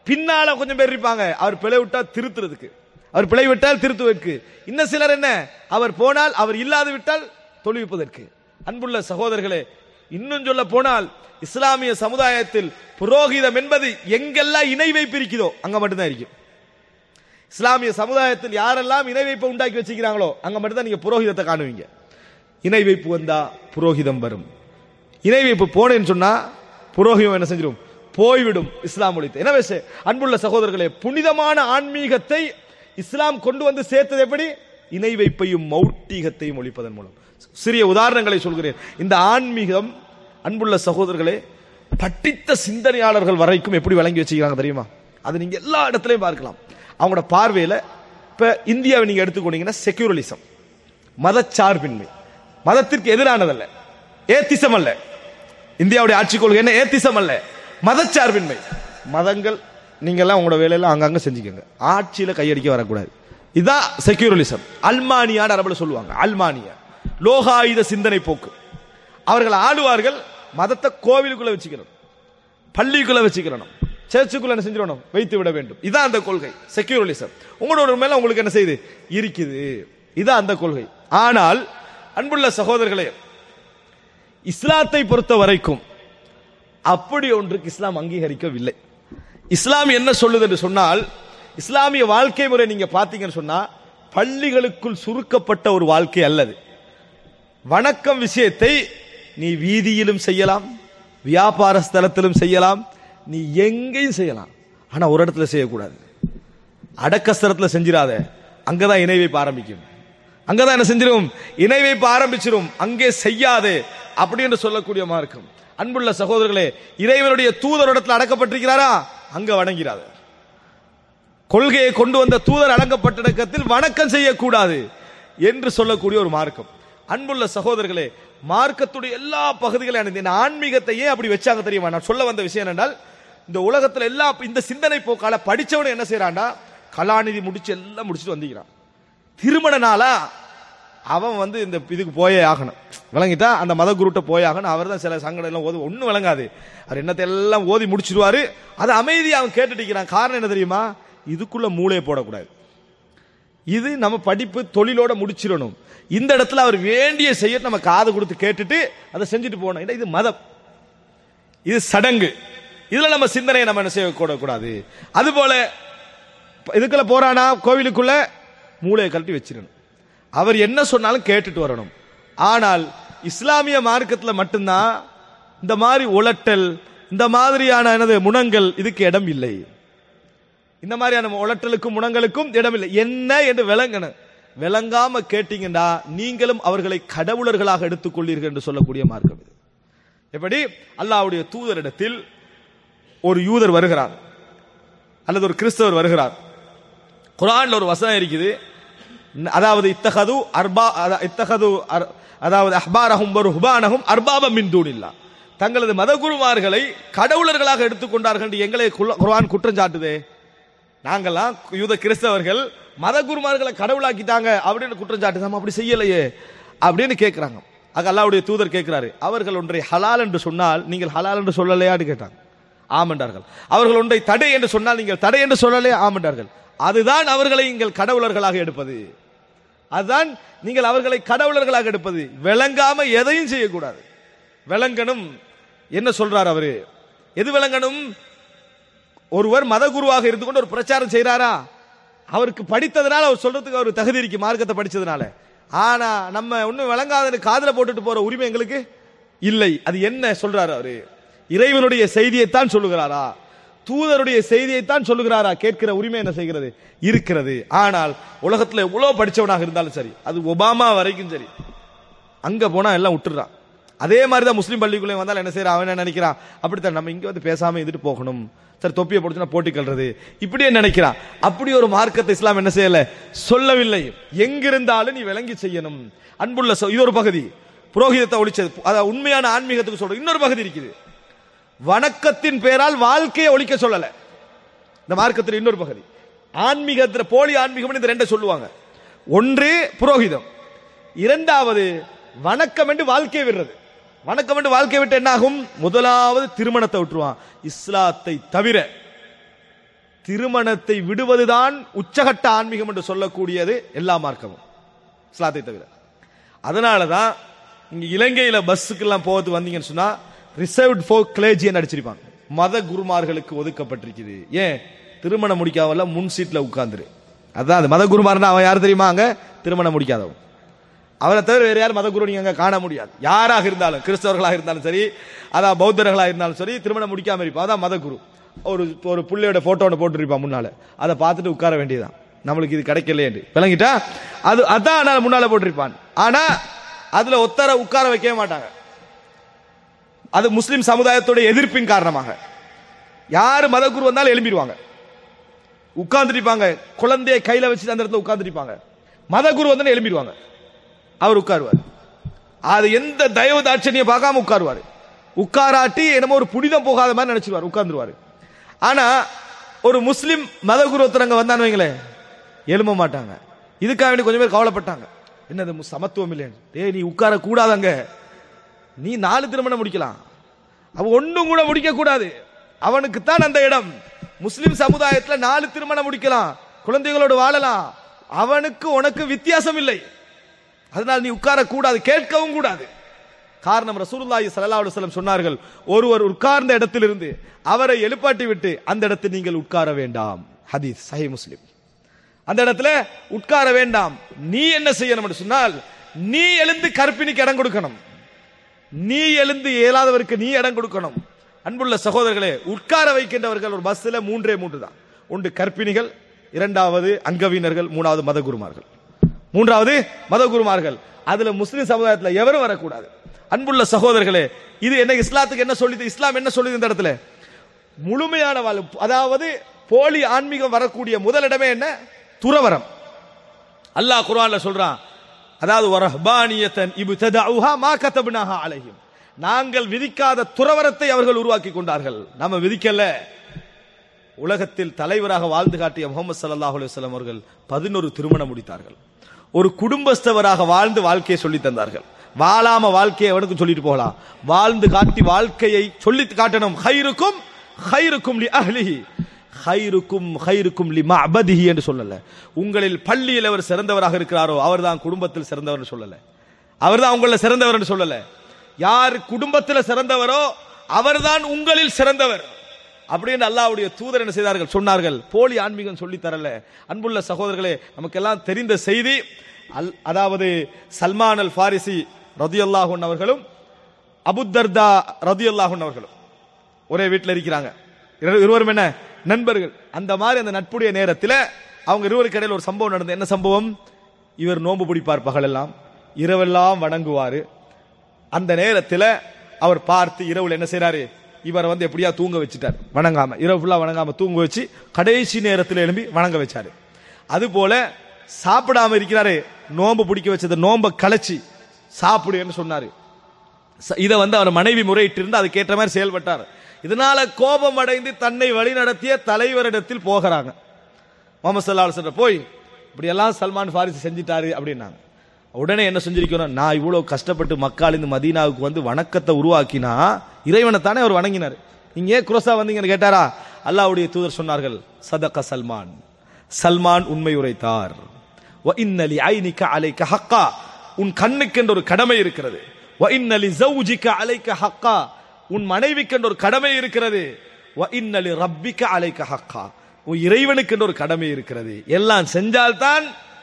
பின்னால கொஞ்சம் பேர் இருப்பாங்க அவர் பிழை விட்டா திருத்துறதுக்கு அவர் பிழை விட்டால் திருத்துவதற்கு இன்னும் சிலர் என்ன அவர் போனால் அவர் இல்லாது விட்டால் தொழுவிப்பதற்கு அன்புள்ள சகோதரர்களே இன்னும் சொல்ல போனால் இஸ்லாமிய சமுதாயத்தில் புரோகிதம் என்பது எங்கெல்லாம் இணை வைப்பு இருக்குதோ அங்க மட்டும்தான் இருக்கும் இஸ்லாமிய சமுதாயத்தில் யாரெல்லாம் இணை வைப்பை உண்டாக்கி வச்சுக்கிறாங்களோ அங்க மட்டும்தான் நீங்க புரோகிதத்தை காணுவீங்க இணை வைப்பு வந்தா புரோகிதம் வரும் இணை வைப்பு போனேன்னு சொன்னா புரோகிதம் என்ன செஞ்சிடும் போய்விடும் இஸ்லாம் ஒழித்து எனவே சே- அன்புள்ள சகோதரர்களே புனிதமான ஆன்மீகத்தை இஸ்லாம் கொண்டு வந்து சேர்த்தது எப்படி இணை வைப்பையும் மௌட்டீகத்தையும் ஒழிப்பதன் மூலம் சிறிய உதாரணங்களை சொல்கிறேன் இந்த ஆன்மீகம் அன்புள்ள சகோதரர்களே பட்டித்த சிந்தனையாளர்கள் வரைக்கும் எப்படி வழங்கி வச்சுக்கிறாங்க தெரியுமா அது நீங்க எல்லா இடத்துலையும் பார்க்கலாம் அவங்களோட பார்வையில இப்ப இந்தியாவை நீங்க எடுத்துக்கொண்டீங்கன்னா செக்யூரலிசம் மதச்சார்பின்மை மதத்திற்கு எதிரானதல்ல ஏத்திசம் அல்ல இந்தியாவுடைய ஆட்சி கொள்கை என்ன ஏத்திசம் அல்ல மதச்சார்பின்மை மதங்கள் நீங்க எல்லாம் உங்களோட வேலையெல்லாம் அங்கங்க செஞ்சுக்கோங்க ஆட்சியில கையடிக்க வரக்கூடாது இதான் செக்யூரலிசம் அல்மானியான்னு அரபுல சொல்லுவாங்க அல்மானியா லோகாயுத சிந்தனை போக்கு அவர்கள் ஆளுவார்கள் மதத்தை கோவிலுக்குள்ள வச்சுக்கணும் பள்ளிக்குள்ள வச்சுக்கிறணும் சர்ச்சுக்குள்ள என்ன செஞ்சிடணும் வைத்து விட வேண்டும் இதான் அந்த கொள்கை செக்யூரலிசம் உங்களோட மேல உங்களுக்கு என்ன செய்யுது இருக்குது இதான் அந்த கொள்கை ஆனால் அன்புள்ள சகோதரர்களே இஸ்லாத்தை பொறுத்த வரைக்கும் அப்படி ஒன்றுக்கு இஸ்லாம் அங்கீகரிக்கவில்லை இஸ்லாம் என்ன சொல்லுது என்று சொன்னால் இஸ்லாமிய வாழ்க்கை முறை நீங்க பாத்தீங்கன்னு சொன்னா பள்ளிகளுக்குள் சுருக்கப்பட்ட ஒரு வாழ்க்கை அல்லது வணக்கம் விஷயத்தை நீ வீதியிலும் செய்யலாம் வியாபார ஸ்தலத்திலும் செய்யலாம் நீ எங்கேயும் செய்யலாம் ஆனா ஒரு இடத்துல செய்யக்கூடாது அடக்க ஸ்தலத்துல செஞ்சிடாத அங்கதான் இணை வைப்பு ஆரம்பிக்கும் அங்கதான் என்ன செஞ்சிரும் இணை வைப்பு ஆரம்பிச்சிரும் அங்கே செய்யாதே அப்படி என்று சொல்லக்கூடிய மார்க்கம் அன்புள்ள சகோதரர்களே இறைவனுடைய தூதரிடத்தில் அடக்கப்பட்டிருக்கிறாரா அங்க வணங்கிறாத கொள்கையை கொண்டு வந்த தூதர் அடங்கப்பட்டிடக்கத்தில் வணக்கம் செய்யக்கூடாது என்று சொல்லக்கூடிய ஒரு மார்க்கம் அன்புள்ள சகோதரர்களே மார்க்கத்துடைய எல்லா பகுதிகளையும் இந்த ஆன்மீகத்தையே அப்படி வச்சாங்க தெரியுமா நான் சொல்ல வந்த விஷயம் என்னென்றால் இந்த உலகத்துல எல்லா இந்த சிந்தனை போக்கால படிச்சவன என்ன செய்யறான்டா கலாநிதி முடிச்சு எல்லாம் முடிச்சுட்டு வந்திக்கிறான் திருமண நாளா அவன் வந்து இந்த இதுக்கு போயே ஆகணும் விளங்கிட்டா அந்த மத குருட்ட போய் ஆகணும் அவர் தான் சில சங்கடம் எல்லாம் ஓதி ஒன்றும் விளங்காது அவர் என்னத்தை எல்லாம் ஓதி முடிச்சிருவாரு அது அமைதி அவன் கேட்டுட்டு இருக்கிறான் காரணம் என்ன தெரியுமா இதுக்குள்ள மூளையை போடக்கூடாது இது நம்ம படிப்பு தொழிலோட முடிச்சிடணும் இந்த இடத்துல அவர் வேண்டிய செய்ய நம்ம காது கொடுத்து கேட்டுட்டு அதை செஞ்சுட்டு போகணும் ஏன்னா இது மதம் இது சடங்கு இதுல நம்ம சிந்தனையை நம்ம என்ன செய்யக்கூடாது அதுபோல இதுக்குள்ள போறானா கோவிலுக்குள்ள மூளையை கழட்டி வச்சிடணும் அவர் என்ன சொன்னாலும் கேட்டுட்டு வரணும் ஆனால் இஸ்லாமிய மார்க்கத்தில் மட்டும்தான் இந்த மாதிரி உலட்டல் இந்த மாதிரியான எனது முனங்கள் இதுக்கு இடம் இல்லை இந்த மாதிரியான உலட்டலுக்கும் முனங்களுக்கும் இடமில்லை என்ன என்று விளங்கணும் விளங்காம கேட்டீங்கன்னா நீங்களும் அவர்களை கடவுளர்களாக எடுத்துக்கொள்ளீர்கள் என்று சொல்லக்கூடிய மார்க்கம் இது எப்படி அல்லாஹ்வுடைய தூதரிடத்தில் ஒரு யூதர் வருகிறார் அல்லது ஒரு கிறிஸ்தவர் வருகிறார் குரான்ல ஒரு வசனம் இருக்குது அதாவது இத்தகது அர்பா அதா- இத்தகது அர்- அதாவது அஹ்பாரஹும் ஒரு ஹுபானஹும் அர்பாப மின் தூணில்லா தங்களது மதகுருமார்களை கடவுளர்களாக எடுத்துக்கொண்டார்கள் என்று எங்களை குல- குர்ஆன் குற்றம் சாட்டுதே நாங்கெல்லாம் யூத கிறிஸ்தவர்கள் மதகுருமார்களை கடவுளாக்கிட்டாங்க அப்படின்னு குற்றம் சாட்டு நம்ம அப்படி செய்யலையே அப்படின்னு கேட்கிறாங்க அங்க அல்லாஹ்வுடைய தூதர் கேட்கிறாரு அவர்கள் ஒன்றை ஹலால் என்று சொன்னால் நீங்கள் ஹலால் என்று சொல்லலையான்னு கேட்டாங்க ஆமென்றார்கள் அவர்கள் ஒன்றை தடை என்று சொன்னால் நீங்கள் தடை என்று சொல்லலையே ஆமென்றார்கள் அதுதான் அவர்களை நீங்கள் கடவுளர்களாக எடுப்பது அதுதான் நீங்கள் அவர்களை கடவுளர்களாக எடுப்பது விளங்காம எதையும் செய்யக்கூடாது விளங்கணும் என்ன சொல்றார் அவரு எது விளங்கணும் ஒருவர் மதகுருவாக இருந்து கொண்டு ஒரு பிரச்சாரம் செய்றாரா அவருக்கு படித்ததுனால அவர் சொல்றதுக்கு அவர் தகுதி இருக்கு மார்க்கத்தை படிச்சதுனால ஆனா நம்ம ஒன்னும் விளங்காத காதுல போட்டுட்டு போற உரிமை எங்களுக்கு இல்லை அது என்ன சொல்றாரு அவரு இறைவனுடைய செய்தியைத்தான் சொல்லுகிறாரா தூதருடைய செய்தியைத்தான் சொல்லுகிறாரா கேட்கிற உரிமை என்ன செய்கிறது இருக்கிறது ஆனால் உலகத்துல எவ்வளவு படிச்சவனாக இருந்தாலும் சரி அது ஒபாமா வரைக்கும் சரி அங்க போனா எல்லாம் விட்டுறான் அதே மாதிரி தான் முஸ்லீம் பள்ளிக்குள்ளே வந்தால் என்ன செய்யறான் அவன் என்ன நினைக்கிறான் அப்படித்தான் நம்ம இங்க வந்து பேசாம இருந்துட்டு போகணும் சரி தொப்பியை போட்டுச்சுன்னா போட்டி கல்றது இப்படியே நினைக்கிறான் அப்படி ஒரு மார்க்கத்தை இஸ்லாம் என்ன செய்யல சொல்லவில்லை எங்கிருந்தாலும் நீ விளங்கி செய்யணும் அன்புள்ள ச- இது ஒரு பகுதி புரோகிதத்தை ஒழிச்சது அதாவது உண்மையான ஆன்மீகத்துக்கு சொல்ற இன்னொரு பகுதி இருக்குது வணக்கத்தின் பேரால் வாழ்க்கையை ஒழிக்க சொல்லல இந்த மார்க்கத்தில் இன்னொரு பகுதி ஆன்மீகத்தில் போலி ஆன்மீகம் இந்த ரெண்டை சொல்லுவாங்க ஒன்று புரோகிதம் இரண்டாவது வணக்கம் என்று வாழ்க்கையை விடுறது வணக்கம் என்று வாழ்க்கை விட்டு என்ன ஆகும் முதலாவது திருமணத்தை விட்டுருவான் இஸ்லாத்தை தவிர திருமணத்தை விடுவதுதான் உச்சகட்ட ஆன்மீகம் என்று சொல்லக்கூடியது எல்லா மார்க்கமும் இஸ்லாத்தை தவிர அதனால தான் இங்க இலங்கையில பஸ்ஸுக்கெல்லாம் போகிறது வந்தீங்கன்னு சொன்னா ரிசர்வ்ட் ஃபார் கிளேஜியன் அடிச்சிருப்பாங்க மத குருமார்களுக்கு ஒதுக்கப்பட்டிருக்குது ஏன் திருமணம் முடிக்காமல முன் சீட்ல உட்கார்ந்துரு அதான் அது மத குருமார்னா அவன் யார் தெரியுமா அங்க திருமணம் முடிக்காதவன் அவரை தவிர வேற யார் மதகுரு நீங்க அங்க காண முடியாது யாராக இருந்தாலும் கிறிஸ்தவர்களாக இருந்தாலும் சரி அதான் பௌத்தர்களாக இருந்தாலும் சரி திருமணம் முடிக்காம இருப்பான் அதான் மதகுரு ஒரு ஒரு புள்ளையோட போட்டோ ஒன்று போட்டுருப்பான் முன்னால அதை பார்த்துட்டு உட்கார வேண்டியதுதான் நம்மளுக்கு இது கிடைக்கலையே விளங்கிட்டா அது அதான் நான் முன்னால போட்டிருப்பான் ஆனா அதுல ஒத்தர உட்கார வைக்கவே மாட்டாங்க அது முஸ்லிம் சமுதாயத்தோட எதிர்ப்பின் காரணமாக யார் மதகுரு வந்தாலும் எழும்பிடுவாங்க உட்கார்ந்துருப்பாங்க குழந்தையை கையில வச்சு அந்த இடத்துல உட்கார்ந்துருப்பாங்க மதகுரு வந்து எழும்பிடுவாங்க அவர் உட்காருவார் அது எந்த தயவு தாட்சணியம் பார்க்காம உட்காருவார் உட்காராட்டி என்னமோ ஒரு புனிதம் போகாத மாதிரி நினைச்சிருவார் உட்கார்ந்துருவாரு ஆனா ஒரு முஸ்லிம் மதகுரு ஒருத்தர் அங்க வந்தான்னு வைங்களேன் எழும்ப மாட்டாங்க இதுக்காக வேண்டி கொஞ்சம் பேர் கவலைப்பட்டாங்க என்னது மு- சமத்துவம் இல்லைன்னு டேய் நீ உட்கார கூடாதங்க நீ நாலு திருமணம் முடிக்கலாம் அவன் ஒண்ணும் கூட முடிக்க கூடாது அவனுக்கு தான் அந்த இடம் முஸ்லிம் சமுதாயத்துல நாலு திருமணம் முடிக்கலாம் குழந்தைகளோடு வாழலாம் அவனுக்கு உனக்கு வித்தியாசம் இல்லை அதனால் நீ உட்கார கூடாது கேட்கவும் கூடாது காரணம் ரசூலுல்லாஹி ஸல்லல்லாஹு அலைஹி வஸல்லம் சொன்னார்கள் ஒருவர் உட்கார்ந்த இடத்திலிருந்து அவரை எழுப்பாட்டி விட்டு அந்த இடத்தில் நீங்கள் உட்கார வேண்டாம் ஹதீஸ் சஹீஹ் முஸ்லிம் அந்த இடத்துல உட்கார வேண்டாம் நீ என்ன செய்யணும் என்று சொன்னால் நீ எழுந்து கற்பிணிக்கு இடம் கொடுக்கணும் நீ எழுந்து இயலாதவருக்கு நீ இடம் கொடுக்கணும் அன்புள்ள சகோதரர்களே உட்கார வைக்கின்றவர்கள் ஒரு பஸ்ல மூன்றே மூன்று தான் ஒன்று கற்பிணிகள் இரண்டாவது அங்கவீனர்கள் மூணாவது மதகுருமார்கள் மூன்றாவது மதகுருமார்கள் அதுல முஸ்லிம் சமுதாயத்துல எவரும் வரக்கூடாது அன்புள்ள சகோதரர்களே இது என்ன இஸ்லாத்துக்கு என்ன சொல்லுது இஸ்லாம் என்ன சொல்லுது இந்த இடத்துல முழுமையான வாழ் அதாவது போலி ஆன்மீகம் வரக்கூடிய முதலிடமே என்ன துறவரம் அல்லாஹ் குர்ஆன்ல சொல்றான் அதாவது வரஹ்பானியத்தன் இப்ததஉஹா மா கதப்னாஹா அலைஹிம் நாங்கள் விதிக்காத துறவரத்தை அவர்கள் உருவாக்கி கொண்டார்கள் நாம விதிக்கல உலகத்தில் தலைவராக வாழ்ந்து காட்டிய முகமது ஸல்லல்லாஹு அலைஹி வஸல்லம் அவர்கள் பதினொரு திருமணம் முடித்தார்கள் ஒரு குடும்பஸ்தவராக வாழ்ந்து வாழ்க்கையை சொல்லி தந்தார்கள் வாழாம வாழ்க்கையை அவனுக்கு சொல்லிட்டு போகலாம் வாழ்ந்து காட்டி வாழ்க்கையை சொல்லி காட்டணும் ஹைருக்கும் ஹைருக்கும் லி அஹ்லிஹி ஹைருக்கும் ஹைருக்கும் லி மஅபதிஹி என்று சொல்லல உங்களில் பள்ளியில் அவர் சிறந்தவராக இருக்கிறாரோ அவர்தான் குடும்பத்தில் சிறந்தவர் சொல்லல அவர்தான் உங்களில் சிறந்தவர் சொல்லல யார் குடும்பத்தில் சிறந்தவரோ அவர்தான் உங்களில் சிறந்தவர் அப்படின்னு அல்லாஹ்வுடைய தூதர் என்ன செய்தார்கள் சொன்னார்கள் போலி ஆன்மீகம் சொல்லி தரல அன்புள்ள சகோதரர்களே நமக்கெல்லாம் தெரிந்த செய்தி அல் அதாவது சல்மான் அல் ஃபாரிசி ரதியல்லாஹுன் அவர்களும் அபுத்தர்தா ரதியல்லாஹுன் அவர்களும் ஒரே வீட்டில் இருக்கிறாங்க இரு- இருவரும் என்ன நண்பர்கள் அந்த மாதிரி அந்த நட்புடைய நேரத்தில் அவங்க இருவருக்கு இடையில ஒரு சம்பவம் நடந்தது என்ன சம்பவம் இவர் நோன்பு பிடிப்பார் பகலெல்லாம் இரவெல்லாம் வணங்குவாரு அந்த நேரத்தில் அவர் பார்த்து இரவுல என்ன செய்றாரு இவரை வந்து எப்படியா தூங்க வச்சுட்டார் வணங்காம இரவு ஃபுல்லா வணங்காம தூங்க வச்சு கடைசி நேரத்தில் எழும்பி வணங்க வச்சாரு அது போல சாப்பிடாம இருக்கிறாரு நோன்பு பிடிக்க வச்சது நோன்பை கலைச்சி சாப்பிடுன்னு சொன்னாரு ச- இதை வந்து அவர் மனைவி முறையிட்டு இருந்து அதுக்கேற்ற மாதிரி செயல்பட்டார் இதனால கோபம் அடைந்து தன்னை வழிநடத்திய தலைவரிடத்தில் போகிறாங்க முகமது சல்லா சொல்ற போய் இப்படி எல்லாம் சல்மான் ஃபாரிஸ் செஞ்சிட்டாரு அப்படின்னாங்க உடனே என்ன செஞ்சிருக்கணும் நான் இவ்வளவு கஷ்டப்பட்டு மக்கள் இந்த மதீனாவுக்கு வந்து வணக்கத்தை உருவாக்கினா இறைவனை தானே அவர் வணங்கினார் நீங்க ஏன் குரோசா வந்தீங்கன்னு கேட்டாரா அல்லாஹ்வுடைய தூதர் சொன்னார்கள் சதக சல்மான் சல்மான் உண்மை உரைத்தார் வ இன்னலி ஐனிக அலைக்க ஹக்கா உன் கண்ணுக்கென்று ஒரு கடமை இருக்கிறது வ இன்னலி ஜௌஜிக அலைக்க ஹக்கா உன் மனைவிக்கென்று ஒரு கடமை இருக்கிறது வ இன்னலி ரப்பிக்க அலைக்க ஹக்கா உன் இறைவனுக்கென்று ஒரு கடமை இருக்கிறது எல்லாம் செஞ்சால்தான்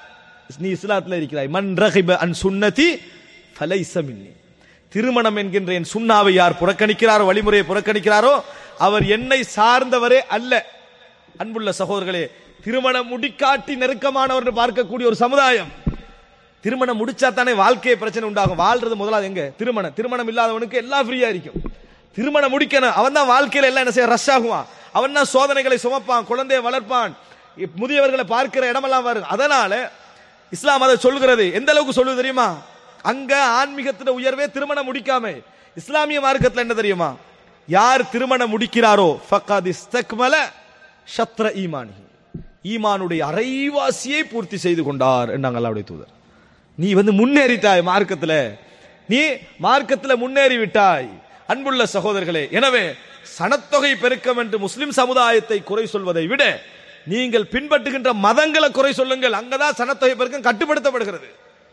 நீ இஸ்லாத்துல இருக்கிறாய் மன் ரகிப அன் சுன்னதி ஃபலைஸ மின்னி திருமணம் என்கின்ற என் சுண்ணாவை யார் புறக்கணிக்கிறாரோ வழிமுறையை புறக்கணிக்கிறாரோ அவர் என்னை சார்ந்தவரே அல்ல அன்புள்ள சகோதரர்களே திருமணம் முடிக்காட்டி நெருக்கமானவர் என்று பார்க்கக்கூடிய ஒரு சமுதாயம் திருமணம் முடிச்சா தானே வாழ்க்கையை பிரச்சனை உண்டாகும் வாழ்றது முதலாவது எங்க திருமணம் திருமணம் இல்லாதவனுக்கு எல்லாம் ஃப்ரீயா இருக்கும் திருமணம் முடிக்கணும் அவன் தான் வாழ்க்கையில எல்லாம் என்ன செய்ய ரஷ் ஆகுவான் அவன் தான் சோதனைகளை சுமப்பான் குழந்தையை வளர்ப்பான் இப் முதியவர்களை பார்க்கிற இடமெல்லாம் வரும் அதனால இஸ்லாம் அதை சொல்கிறது எந்த அளவுக்கு சொல்லுது தெரியுமா அங்க ஆன்மீகத்துல உயர்வே திருமணம் முடிக்காம இஸ்லாமிய மார்க்கத்துல என்ன தெரியுமா யார் திருமணம் முடிக்கிறாரோ ஃபக்கத் இஸ்தக்மல ஷத்ர ஈமானி ஈமானுடைய அரைவாசியை பூர்த்தி செய்து கொண்டார் என்றாங்க அல்லாஹ்வுடைய தூதர் நீ வந்து முன்னேறிட்டாய் மார்க்கத்துல நீ மார்க்கத்துல முன்னேறி விட்டாய் அன்புள்ள சகோதரர்களே எனவே சனத்தொகை பெருக்கம் என்று முஸ்லிம் சமுதாயத்தை குறை சொல்வதை விட நீங்கள் பின்பற்றுகின்ற மதங்களை குறை சொல்லுங்கள் அங்கதான் சனத்தொகை பெருக்கம் கட்டுப்படுத்தப்படுகிறது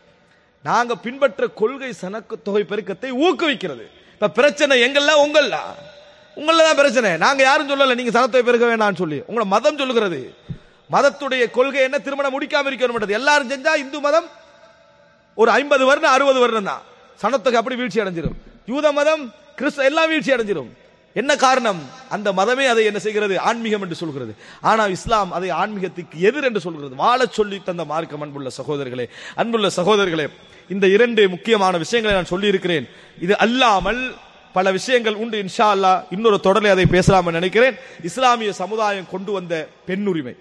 நாங்க பின்பற்ற கொள்கை சனக்கு தொகை பெருக்கத்தை ஊக்குவிக்கிறது இப்ப பிரச்சனை எங்கள்ல உங்கள்ல உங்கள தான் பிரச்சனை நாங்க யாரும் சொல்லல நீங்க சனத்தொகை பெருக்க வேண்டாம்னு சொல்லி உங்களை மதம் சொல்லுகிறது மதத்துடைய கொள்கை என்ன திருமணம் முடிக்காம இருக்கணும் எல்லாரும் செஞ்சா இந்து மதம் ஒரு ஐம்பது வருடம் அறுபது வருடம் தான் சனத்தொகை அப்படி வீழ்ச்சி அடைஞ்சிரும் யூத மதம் கிறிஸ்து எல்லாம் வீழ்ச்சி அடைஞ்சிரும் என்ன காரணம் அந்த மதமே அதை என்ன செய்கிறது ஆன்மீகம் என்று சொல்கிறது ஆனால் இஸ்லாம் அதை ஆன்மீகத்துக்கு எதிர் என்று சொல்கிறது வாழச் சொல்லி தந்த மார்க்கம் அன்புள்ள சகோதரர்களே அன்புள்ள சகோதரர்களே இந்த இரண்டு முக்கியமான விஷயங்களை நான் சொல்லி இருக்கிறேன் இது அல்லாமல் பல விஷயங்கள் உண்டு இன்ஷா அல்லாஹ் இன்னொரு தொடரை அதை பேசலாம் நினைக்கிறேன் இஸ்லாமிய சமுதாயம் கொண்டு வந்த பெண்ணுரிமை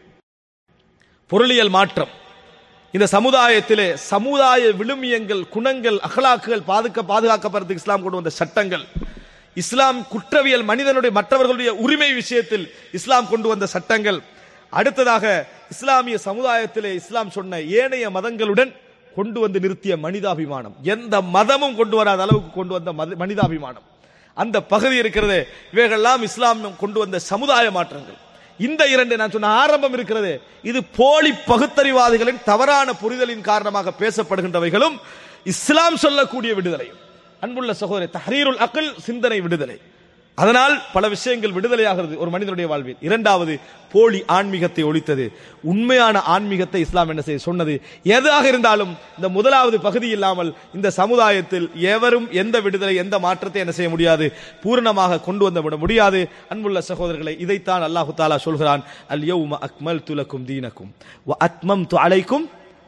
பொருளியல் மாற்றம் இந்த சமுதாயத்திலே சமுதாய விழுமியங்கள் குணங்கள் அகலாக்குகள் பாதுக்க பாதுகாக்கப்படுறதுக்கு இஸ்லாம் கொண்டு வந்த சட்டங்கள் இஸ்லாம் குற்றவியல் மனிதனுடைய மற்றவர்களுடைய உரிமை விஷயத்தில் இஸ்லாம் கொண்டு வந்த சட்டங்கள் அடுத்ததாக இஸ்லாமிய சமுதாயத்திலே இஸ்லாம் சொன்ன ஏனைய மதங்களுடன் கொண்டு வந்து நிறுத்திய மனிதாபிமானம் எந்த மதமும் கொண்டு வராத அளவுக்கு கொண்டு வந்த மத- மனிதாபிமானம் அந்த பகுதி இருக்கிறது இவைகளெல்லாம் இஸ்லாம் கொண்டு வந்த சமுதாய மாற்றங்கள் இந்த இரண்டு நான் சொன்ன ஆரம்பம் இருக்கிறது இது போலி பகுத்தறிவாதிகளின் தவறான புரிதலின் காரணமாக பேசப்படுகின்றவைகளும் இஸ்லாம் சொல்லக்கூடிய விடுதலையும் அன்புள்ள சகோதரி தஹரீருல் அகல் சிந்தனை விடுதலை அதனால் பல விஷயங்கள் விடுதலையாகிறது ஒரு மனிதனுடைய வாழ்வில் இரண்டாவது போலி ஆன்மீகத்தை ஒழித்தது உண்மையான ஆன்மீகத்தை இஸ்லாம் என்ன செய்ய சொன்னது எதாக இருந்தாலும் இந்த முதலாவது பகுதி இல்லாமல் இந்த சமுதாயத்தில் எவரும் எந்த விடுதலை எந்த மாற்றத்தை என்ன செய்ய முடியாது பூரணமாக கொண்டு வந்து விட முடியாது அன்புள்ள சகோதரர்களை இதைத்தான் அல்லாஹு தாலா சொல்கிறான் அல் யௌம அக்மல் துலக்கும் தீனக்கும் வ அத்மம் அலைக்கும்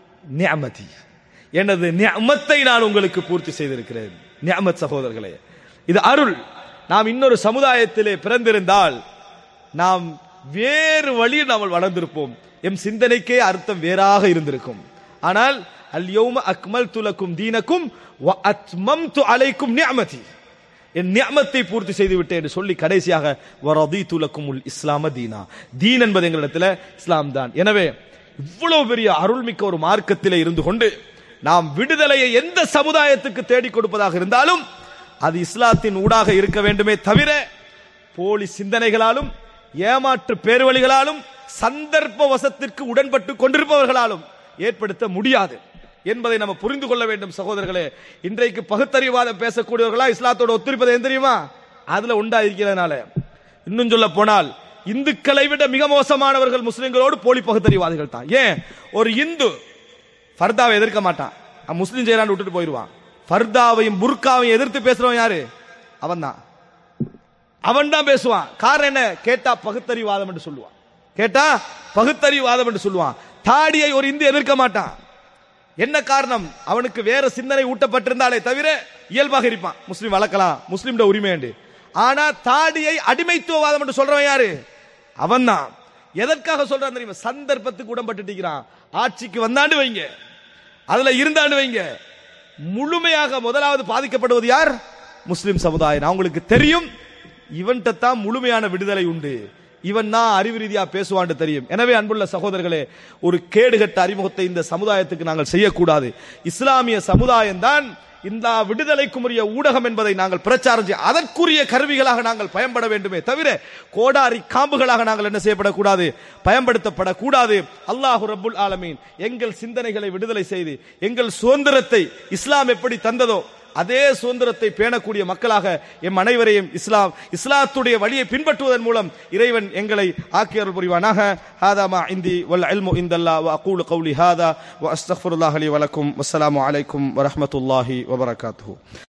நிஅமதி எனது நிஅமத்தை நான் உங்களுக்கு பூர்த்தி செய்திருக்கிறேன் நிஅமத் சகோதரர்களே இது அருள் நாம் இன்னொரு சமுதாயத்திலே பிறந்திருந்தால் நாம் வேறு வழியில் நாம் வளர்ந்திருப்போம் எம் சிந்தனைக்கே அர்த்தம் வேறாக இருந்திருக்கும் ஆனால் அல் யௌம அக்மல் துலக்கும் தீனக்கும் வ அத்மம்து அலைக்கும் நிஅமதி என் நியமத்தை பூர்த்தி செய்து விட்டேன் என்று சொல்லி கடைசியாக வரதி துலக்கும் உல் இஸ்லாம தீனா தீன் என்பது எங்களிடத்தில் இஸ்லாம் தான் எனவே இவ்வளவு பெரிய அருள்மிக்க ஒரு மார்க்கத்திலே இருந்து கொண்டு நாம் விடுதலையை எந்த சமுதாயத்துக்கு தேடிக் கொடுப்பதாக இருந்தாலும் அது இஸ்லாத்தின் ஊடாக இருக்க வேண்டுமே தவிர போலி சிந்தனைகளாலும் ஏமாற்று பேர்வழிகளாலும் சந்தர்ப்ப வசத்திற்கு உடன்பட்டு கொண்டிருப்பவர்களாலும் ஏற்படுத்த முடியாது என்பதை நம்ம புரிந்து கொள்ள வேண்டும் சகோதரர்களே இன்றைக்கு பகுத்தறிவாதம் பேசக்கூடியவர்களா இஸ்லாத்தோட ஒத்துழைப்பது ஏன் தெரியுமா அதுல உண்டா இருக்கிறதுனால இன்னும் சொல்ல போனால் இந்துக்களை விட மிக மோசமானவர்கள் முஸ்லிம்களோடு போலி பகுத்தறிவாதிகள் தான் ஏன் ஒரு இந்து ஃபர்தாவை எதிர்க்க மாட்டான் அவன் முஸ்லீம் செய்யறான்னு விட்டுட்டு போயிடுவான் ஃபர்தாவையும் புர்காவையும் எதிர்த்து பேசுறவன் யாரு அவன் தான் அவன் தான் பேசுவான் காரணம் என்ன கேட்டா பகுத்தறிவாதம் என்று சொல்லுவான் கேட்டா பகுத்தறிவாதம் என்று சொல்லுவான் தாடியை ஒரு இந்து எதிர்க்க மாட்டான் என்ன காரணம் அவனுக்கு வேற சிந்தனை ஊட்டப்பட்டிருந்தாலே தவிர இயல்பாக இருப்பான் முஸ்லீம் வளர்க்கலாம் முஸ்லீம்ட உரிமை உண்டு ஆனா தாடியை அடிமைத்துவவாதம் என்று சொல்றவன் யாரு அவன் தான் எதற்காக சொல்றான் தெரியுமா சந்தர்ப்பத்துக்கு உடம்பட்டுக்கிறான் ஆட்சிக்கு வந்தாண்டு வைங்க அதுல இருந்தாண்டு வைங்க முழுமையாக முதலாவது பாதிக்கப்படுவது யார் முஸ்லிம் சமுதாயம் அவங்களுக்கு தெரியும் இவன்கிட்ட தான் முழுமையான விடுதலை உண்டு இவன் தான் அறிவு ரீதியா பேசுவான்னு தெரியும் எனவே அன்புள்ள சகோதரர்களே ஒரு கேடுகட்ட அறிமுகத்தை இந்த சமுதாயத்துக்கு நாங்கள் செய்யக்கூடாது இஸ்லாமிய சமுதாயம் தான் இந்த விடுதலைக்கும் உரிய ஊடகம் என்பதை நாங்கள் பிரச்சாரம் செய்ய அதற்குரிய கருவிகளாக நாங்கள் பயன்பட வேண்டுமே தவிர கோடாரி காம்புகளாக நாங்கள் என்ன செய்யப்படக்கூடாது பயன்படுத்தப்படக்கூடாது அல்லாஹு ரப்புல் ஆலமீன் எங்கள் சிந்தனைகளை விடுதலை செய்து எங்கள் சுதந்திரத்தை இஸ்லாம் எப்படி தந்ததோ அதே சுதந்திரத்தை பேணக்கூடிய மக்களாக எம் அனைவரையும் இஸ்லாம் இஸ்லாத்துடைய வழியை பின்பற்றுவதன் மூலம் இறைவன் எங்களை ஆக்கியருள் புரிவானாக ஹாதா மா இந்தி வல் இல்மு இந்தல்லா வ அகூலு கௌலி ஹாதா வ அஸ்தக்ஃபிருல்லாஹ் லி வலக்கும் வஸ்ஸலாமு அலைக்கும் வரஹ்மத்துல்லாஹி வபரகாத்துஹு